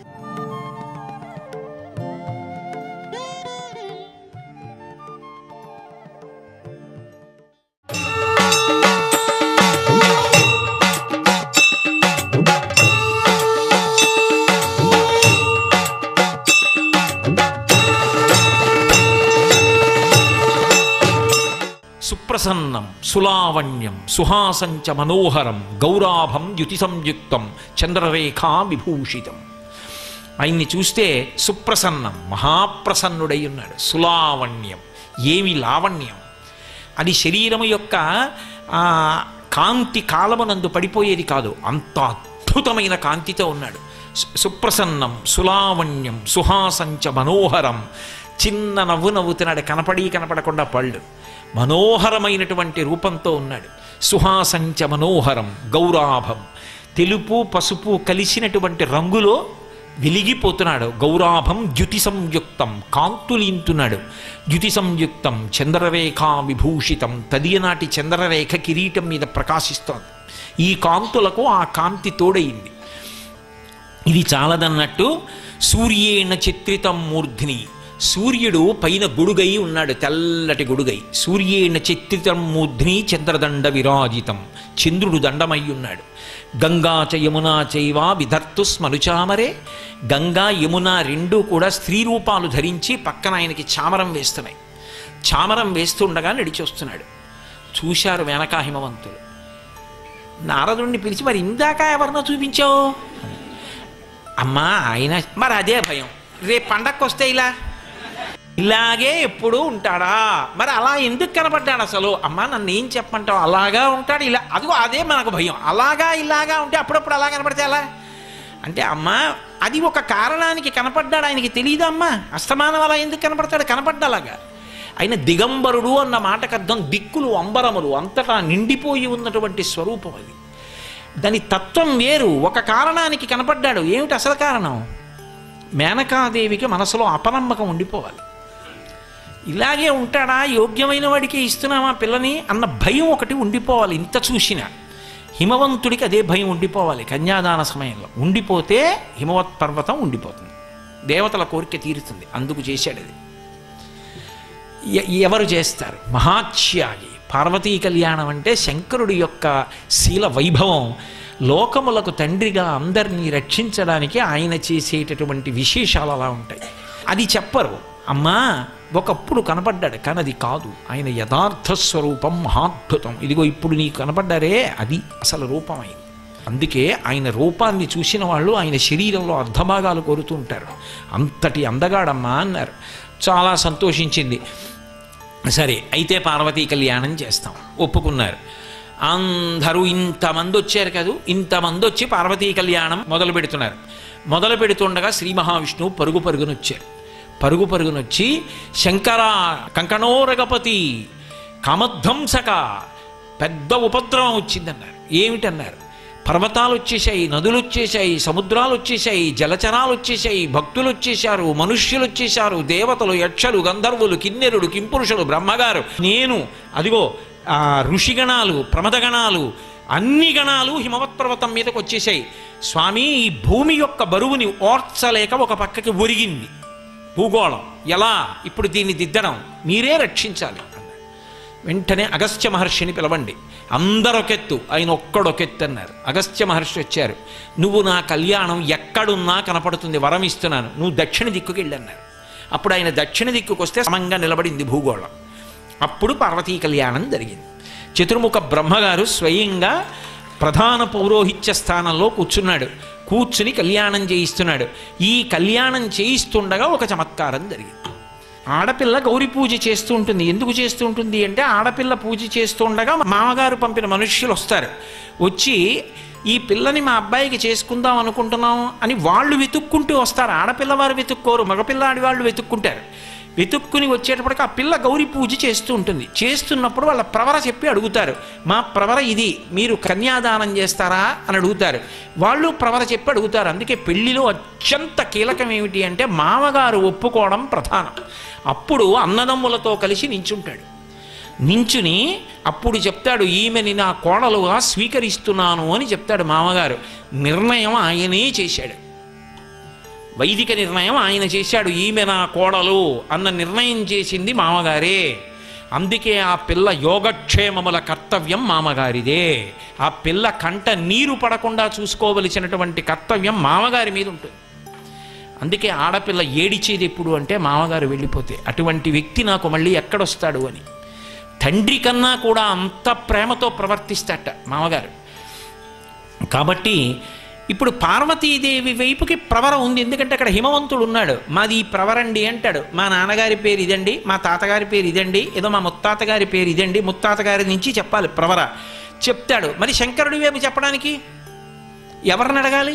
D: సుప్రసన్నం సులావణ్యం సుహాసంచ మనోహరం గౌరాభం యుతి సంయుక్తం చంద్రరేఖా విభూషితం ఆయన్ని చూస్తే సుప్రసన్నం మహాప్రసన్నుడై ఉన్నాడు సులావణ్యం ఏమి లావణ్యం అది శరీరము యొక్క ఆ, కాంతి కాలమునందు పడిపోయేది కాదు అంత అద్భుతమైన కాంతితో ఉన్నాడు సు- సుప్రసన్నం సులావణ్యం సుహాసంచ మనోహరం చిన్న నవ్వు నవ్వుతున్నాడు కనపడి కనపడకుండా పళ్ళు మనోహరమైనటువంటి రూపంతో ఉన్నాడు సుహాసంచ మనోహరం గౌరాభం తెలుపు పసుపు కలిసినటువంటి రంగులో వెలిగిపోతున్నాడు గౌరాభం ద్యుతి సంయుక్తం కాంతులీంతున్నాడు ద్యుతి సంయుక్తం చంద్రరేఖా విభూషితం తదియనాటి చంద్రరేఖ కిరీటం మీద ప్రకాశిస్తోంది ఈ కాంతులకు ఆ కాంతి తోడయింది ఇది చాలదన్నట్టు సూర్యేణ చిత్రితం మూర్ధిని సూర్యుడు పైన గొడుగై ఉన్నాడు తెల్లటి గొడుగై సూర్యేణ చిత్రితం మూర్ధిని చంద్రదండ విరాజితం చంద్రుడు దండమై ఉన్నాడు గంగా చ యమునా చైవ విధర్తు స్మరుచామరే గంగా యమున రెండూ కూడా స్త్రీ రూపాలు ధరించి పక్కన ఆయనకి చామరం వేస్తున్నాయి చామరం వేస్తుండగా నడిచొస్తున్నాడు చూశారు వెనక హిమవంతులు నారదుణ్ణి పిలిచి మరి ఇందాక ఎవరినో చూపించావు అమ్మా ఆయన మరి అదే భయం రేపు పండక్కి వస్తే ఇలా ఇలాగే ఎప్పుడు ఉంటాడా మరి అలా ఎందుకు కనపడ్డాడు అసలు అమ్మా నన్ను ఏం చెప్పంటావు అలాగా ఉంటాడు ఇలా అదిగో అదే మనకు భయం అలాగా ఇలాగా ఉంటే అప్పుడప్పుడు అలా కనపడితే ఎలా అంటే అమ్మా అది ఒక కారణానికి కనపడ్డాడు ఆయనకి తెలియదా అమ్మా అస్తమానం అలా ఎందుకు కనపడతాడు కనపడ్డలాగా ఆయన దిగంబరుడు అన్న మాటకు అర్థం దిక్కులు అంబరములు అంతటా నిండిపోయి ఉన్నటువంటి స్వరూపం అది దాని తత్వం వేరు ఒక కారణానికి కనపడ్డాడు ఏమిటి అసలు కారణం మేనకాదేవికి మనసులో అపనమ్మకం ఉండిపోవాలి ఇలాగే ఉంటాడా యోగ్యమైన వాడికి ఇస్తున్నామా పిల్లని అన్న భయం ఒకటి ఉండిపోవాలి ఇంత చూసినా హిమవంతుడికి అదే భయం ఉండిపోవాలి కన్యాదాన సమయంలో ఉండిపోతే హిమవత్ పర్వతం ఉండిపోతుంది దేవతల కోరిక తీరుతుంది అందుకు చేశాడు అది ఎ- ఎవరు చేస్తారు మహాత్యాగి పార్వతీ కళ్యాణం అంటే శంకరుడి యొక్క శీల వైభవం లోకములకు తండ్రిగా అందరినీ రక్షించడానికి ఆయన చేసేటటువంటి విశేషాలు అలా ఉంటాయి అది చెప్పరు అమ్మా ఒకప్పుడు కనపడ్డాడు కానీ అది కాదు ఆయన యథార్థ స్వరూపం మహాద్భుతం ఇదిగో ఇప్పుడు నీకు కనపడ్డారే అది అసలు రూపమైంది అందుకే ఆయన రూపాన్ని చూసిన వాళ్ళు ఆయన శరీరంలో అర్ధభాగాలు కోరుతూ ఉంటారు అంతటి అందగాడమ్మా అన్నారు చాలా సంతోషించింది సరే అయితే పార్వతీ కళ్యాణం చేస్తాం ఒప్పుకున్నారు అందరూ ఇంతమంది వచ్చారు కదూ ఇంతమంది వచ్చి పార్వతీ కళ్యాణం మొదలు పెడుతున్నారు మొదలు పెడుతుండగా శ్రీ మహావిష్ణువు పరుగు పరుగునొచ్చారు పరుగు పరుగునొచ్చి శంకర కంకణోరగపతి కామధ్వంసక పెద్ద ఉపద్రవం వచ్చిందన్నారు ఏమిటన్నారు పర్వతాలు వచ్చేసాయి నదులు వచ్చేసాయి సముద్రాలు వచ్చేసాయి జలచరాలు వచ్చేసాయి భక్తులు వచ్చేశారు మనుష్యులు వచ్చేశారు దేవతలు యక్షలు గంధర్వులు కిన్నెరుడు కింపురుషులు బ్రహ్మగారు నేను అదిగో ఆ ఋషిగణాలు ప్రమదగణాలు అన్ని గణాలు హిమవత్ పర్వతం మీదకి వచ్చేసాయి స్వామి ఈ భూమి యొక్క బరువుని ఓర్చలేక ఒక పక్కకి ఒరిగింది భూగోళం ఎలా ఇప్పుడు దీన్ని దిద్దడం మీరే రక్షించాలి అన్నాడు వెంటనే అగస్త్య మహర్షిని పిలవండి అందరొకెత్తు ఆయన ఒక్కడొకెత్తు అన్నారు అగస్త్య మహర్షి వచ్చారు నువ్వు నా కళ్యాణం ఎక్కడున్నా కనపడుతుంది వరం ఇస్తున్నాను నువ్వు దక్షిణ దిక్కుకి వెళ్ళన్నారు అప్పుడు ఆయన దక్షిణ దిక్కుకు వస్తే సమంగా నిలబడింది భూగోళం అప్పుడు పార్వతీ కళ్యాణం జరిగింది చతుర్ముఖ బ్రహ్మగారు స్వయంగా ప్రధాన పౌరోహిత్య స్థానంలో కూర్చున్నాడు కూర్చుని కళ్యాణం చేయిస్తున్నాడు ఈ కళ్యాణం చేయిస్తుండగా ఒక చమత్కారం జరిగింది ఆడపిల్ల గౌరి పూజ చేస్తూ ఉంటుంది ఎందుకు చేస్తూ ఉంటుంది అంటే ఆడపిల్ల పూజ చేస్తుండగా మామగారు పంపిన మనుష్యులు వస్తారు వచ్చి ఈ పిల్లని మా అబ్బాయికి చేసుకుందాం అనుకుంటున్నాం అని వాళ్ళు వెతుక్కుంటూ వస్తారు ఆడపిల్ల వారు వెతుక్కోరు మగపిల్లాడి వాళ్ళు వెతుక్కుంటారు వెతుక్కుని వచ్చేటప్పటికి ఆ పిల్ల గౌరి పూజ చేస్తూ ఉంటుంది చేస్తున్నప్పుడు వాళ్ళ ప్రవర చెప్పి అడుగుతారు మా ప్రవర ఇది మీరు కన్యాదానం చేస్తారా అని అడుగుతారు వాళ్ళు ప్రవర చెప్పి అడుగుతారు అందుకే పెళ్లిలో అత్యంత కీలకం ఏమిటి అంటే మామగారు ఒప్పుకోవడం ప్రధానం అప్పుడు అన్నదమ్ములతో కలిసి నించుంటాడు నించుని అప్పుడు చెప్తాడు ఈమెని నా కోడలుగా స్వీకరిస్తున్నాను అని చెప్తాడు మామగారు నిర్ణయం ఆయనే చేశాడు వైదిక నిర్ణయం ఆయన చేశాడు ఈమె నా కోడలు అన్న నిర్ణయం చేసింది మామగారే అందుకే ఆ పిల్ల యోగక్షేమముల కర్తవ్యం మామగారిదే ఆ పిల్ల కంట నీరు పడకుండా చూసుకోవలసినటువంటి కర్తవ్యం మామగారి మీద ఉంటుంది అందుకే ఆడపిల్ల ఏడిచేది ఎప్పుడు అంటే మామగారు వెళ్ళిపోతే అటువంటి వ్యక్తి నాకు మళ్ళీ ఎక్కడొస్తాడు అని తండ్రి కన్నా కూడా అంత ప్రేమతో ప్రవర్తిస్తాట మామగారు కాబట్టి ఇప్పుడు పార్వతీదేవి వైపుకి ప్రవర ఉంది ఎందుకంటే అక్కడ హిమవంతుడు ఉన్నాడు మాది ఈ ప్రవరండి అంటాడు మా నాన్నగారి పేరు ఇదండి మా తాతగారి పేరు ఇదండి ఏదో మా ముత్తాతగారి పేరు ఇదండి ముత్తాతగారి నుంచి చెప్పాలి ప్రవర చెప్తాడు మరి శంకరుడు ఏమి చెప్పడానికి ఎవరిని అడగాలి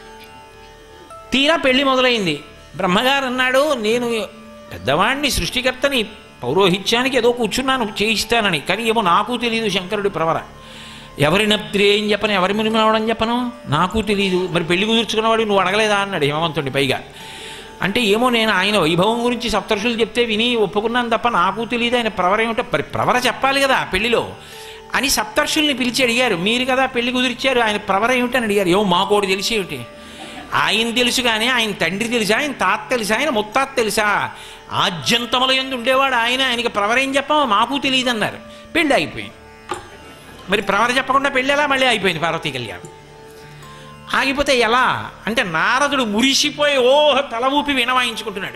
D: తీరా పెళ్లి మొదలైంది బ్రహ్మగారు అన్నాడు నేను పెద్దవాడిని సృష్టికర్తని పౌరోహిత్యానికి ఏదో కూర్చున్నాను చేయిస్తానని కానీ ఏమో నాకు తెలియదు శంకరుడి ప్రవర ఎవరి నప్తిరే అని చెప్పను ఎవరి మునిమనవడం చెప్పను నాకు తెలియదు మరి పెళ్లి కుదుర్చుకున్నవాడు నువ్వు అడగలేదా అన్నాడు హేమవంతుడిని పైగా అంటే ఏమో నేను ఆయన వైభవం గురించి సప్తర్షులు చెప్తే విని ఒప్పుకున్నాను తప్ప నాకు తెలియదు ఆయన ప్రవర ఏమిటో మరి ప్రవర చెప్పాలి కదా పెళ్లిలో అని సప్తర్షుల్ని పిలిచి అడిగారు మీరు కదా పెళ్లి కుదిరిచ్చారు ఆయన ప్రవర ఏమిటని అడిగారు ఏమో మాకోడు తెలిసి ఏమిటి ఆయన తెలుసు కానీ ఆయన తండ్రి తెలుసా ఆయన తాత తెలుసా ఆయన ముత్తాత తెలుసా ఆద్యంతముల ఎందు ఉండేవాడు ఆయన ఆయనకి ప్రవర ఏం చెప్పామో మాకు తెలియదు అన్నారు పెళ్ళి అయిపోయింది మరి ప్రవర చెప్పకుండా పెళ్ళి ఎలా మళ్ళీ అయిపోయింది పార్వతీ కళ్యాణం ఆగిపోతే ఎలా అంటే నారదుడు మురిసిపోయి ఓ తల ఊపి వినవాయించుకుంటున్నాడు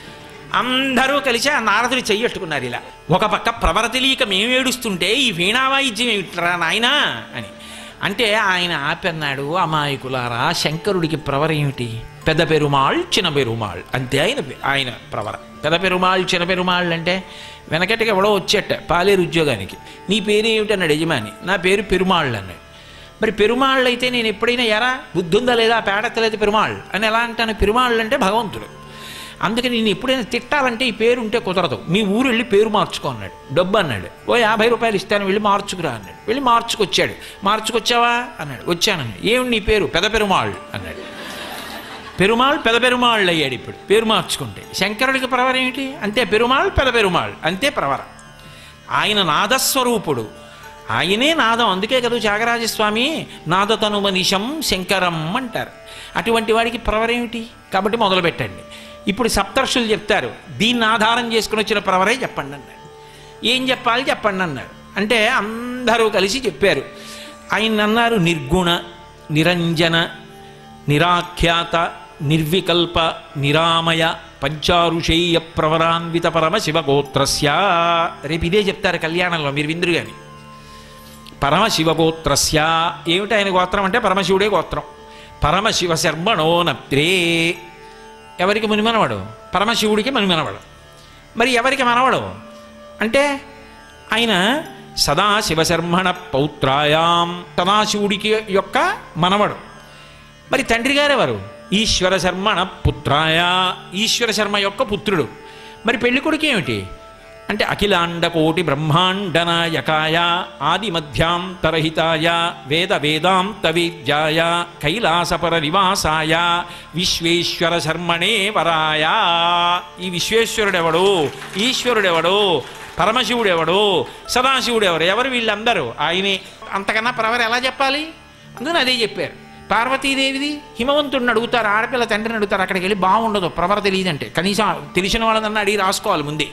D: అందరూ కలిసి ఆ నారదుడు చెయ్యట్టుకున్నారు ఇలా ఒక పక్క ప్రవర తెలియక మేము ఏడుస్తుంటే ఈ వీణావాయిద్యం ఏమిట్రా నాయనా అని అంటే ఆయన ఆపన్నాడు అమాయకులారా శంకరుడికి ప్రవర ఏమిటి పెద్ద పెరుమాళ్ చిన్న పెరుమాళ్ అంతే ఆయన ఆయన ప్రవర పెద్ద పెరుమాళ్ చిన్న పెరుమాళ్ అంటే వెనకటికి ఎవడో వచ్చేట పాలేరు ఉద్యోగానికి నీ పేరు ఏమిటి అన్నాడు యజమాని నా పేరు పెరుమాళ్ళు అన్నాడు మరి పెరుమాళ్ళు అయితే నేను ఎప్పుడైనా ఎరా బుద్ధి ఉందా లేదా పేడెత్తలేదు పెరుమాళ్ అని ఎలా అంటాను పెరుమాళ్ళు అంటే భగవంతుడు అందుకని నేను ఎప్పుడైనా తిట్టాలంటే ఈ పేరు ఉంటే కుదరదు మీ ఊరు వెళ్ళి పేరు మార్చుకో అన్నాడు డబ్బు అన్నాడు ఓ యాభై రూపాయలు ఇస్తాను వెళ్ళి మార్చుకురా అన్నాడు వెళ్ళి మార్చుకొచ్చాడు మార్చుకొచ్చావా అన్నాడు వచ్చానండి ఏమి నీ పేరు పెద పెరుమాళ్ అన్నాడు పెరుమాళ్ పెద పెరుమాళ్ళు అయ్యాడు ఇప్పుడు పేరు మార్చుకుంటే శంకరుడికి ప్రవర ఏమిటి అంతే పెరుమాళ్ పెద పెరుమాళ్ అంతే ప్రవర ఆయన నాదస్వరూపుడు ఆయనే నాదం అందుకే కదా త్యాగరాజస్వామి నాదతను మనిషం శంకరం అంటారు అటువంటి వాడికి ప్రవర ఏమిటి కాబట్టి మొదలు పెట్టండి ఇప్పుడు సప్తర్షులు చెప్తారు దీన్ని ఆధారం చేసుకుని వచ్చిన ప్రవరే చెప్పండి అన్నాడు ఏం చెప్పాలి చెప్పండి అన్నాడు అంటే అందరూ కలిసి చెప్పారు ఆయన అన్నారు నిర్గుణ నిరంజన నిరాఖ్యాత నిర్వికల్ప నిరామయ పంచారుషేయ ప్రవరాన్విత పరమ శివగోత్రస్య రేపు ఇదే చెప్తారు కళ్యాణంలో మీరు విందురు కానీ పరమశివగోత్రస్య ఏమిటి ఆయన గోత్రం అంటే పరమశివుడే గోత్రం పరమశివ శర్మణో నప్త్రే ఎవరికి మునిమనవాడు పరమశివుడికి మునిమనవాడు మరి ఎవరికి మనవడు అంటే ఆయన సదాశివశర్మణ పౌత్రాయాం సదాశివుడికి యొక్క మనవడు మరి తండ్రి గారెవరు ఈశ్వర శర్మణ పుత్రాయ ఈశ్వర శర్మ యొక్క పుత్రుడు మరి పెళ్లి కొడుకు ఏమిటి అంటే అఖిలాండ కోటి బ్రహ్మాండనాయకాయ ఆది మధ్యాంతరహితాయ వేద వేదాంత విద్యాయ కైలాసపర నివాసాయ విశ్వేశ్వర శర్మణే వరాయ ఈ విశ్వేశ్వరుడెవడు ఈశ్వరుడెవడు పరమశివుడెవడు సదాశివుడెవడు ఎవరు వీళ్ళందరూ ఆయనే అంతకన్నా ప్రవర ఎలా చెప్పాలి అందుకని అదే చెప్పారు పార్వతీదేవిది హిమవంతుడిని అడుగుతారు ఆడపిల్ల తండ్రిని అడుగుతారు అక్కడికి వెళ్ళి బాగుండదు ప్రవర తెలియదంటే కనీసం తెలిసిన వాళ్ళదన్నా అడిగి రాసుకోవాలి ముందే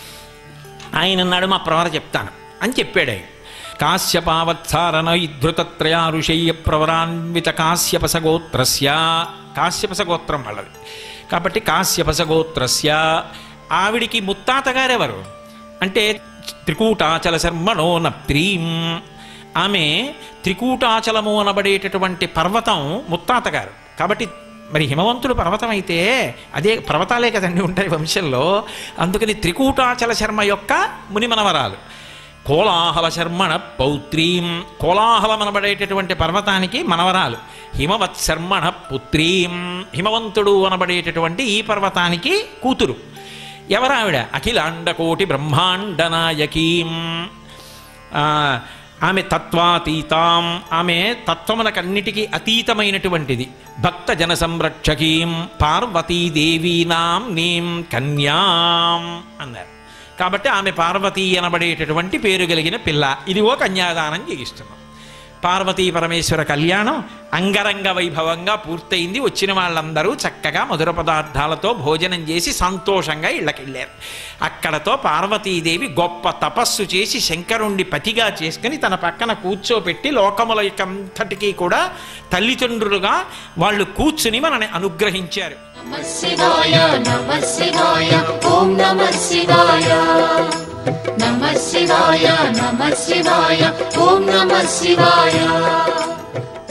D: ఆయన అన్నాడు మా ప్రవర చెప్తాను అని చెప్పాడు ఆయన కాశ్యపావత్సారణ ఇధృతత్రయా ఋషయ్య ప్రవరాన్విత కాశ్యపసగోత్రస్య కాశ్యపసగోత్రం వాళ్ళది కాబట్టి కాశ్యపసగోత్రస్య ఆవిడికి ముత్తాత గారెవరు అంటే త్రికూటాచల శర్మణో నప్త్రీం ఆమె త్రికూటాచలము అనబడేటటువంటి పర్వతం ముత్తాత గారు కాబట్టి మరి హిమవంతుడు పర్వతం అయితే అదే పర్వతాలే కదండి ఉంటాయి వంశంలో అందుకని త్రికూటాచల శర్మ యొక్క మునిమనవరాలు కోలాహల శర్మణ పౌత్రీం కోలాహలం అనబడేటటువంటి పర్వతానికి మనవరాలు హిమవత్ శర్మణ పుత్రీం హిమవంతుడు అనబడేటటువంటి ఈ పర్వతానికి కూతురు ఎవరావిడ అఖిలాండకోటి బ్రహ్మాండనాయకీం ఆ, ఆమె తత్వాతీతాం ఆమె తత్వమునకన్నిటికీ అతీతమైనటువంటిది భక్త జన సంరక్షకీం పార్వతీదేవీనాం నీం కన్యాం అన్నారు కాబట్టి ఆమె పార్వతీ అనబడేటటువంటి పేరు కలిగిన పిల్ల ఇదిగో కన్యాదానం చేయిస్తున్నాం పార్వతీ పరమేశ్వర కళ్యాణం అంగరంగ వైభవంగా పూర్తయింది వచ్చిన వాళ్ళందరూ చక్కగా మధుర పదార్థాలతో భోజనం చేసి సంతోషంగా ఇళ్ళకెళ్ళారు అక్కడతో పార్వతీదేవి గొప్ప తపస్సు చేసి శంకరుణ్ణి పతిగా చేసుకుని తన పక్కన కూర్చోపెట్టి లోకముల అంతటికీ కూడా తల్లిదండ్రులుగా వాళ్ళు కూర్చుని మనని అనుగ్రహించారు
E: నమః శివాయ నమః శివాయ ఓం నమః శివాయ నమః శివాయ నమః శివాయ ఓం నమః శివాయ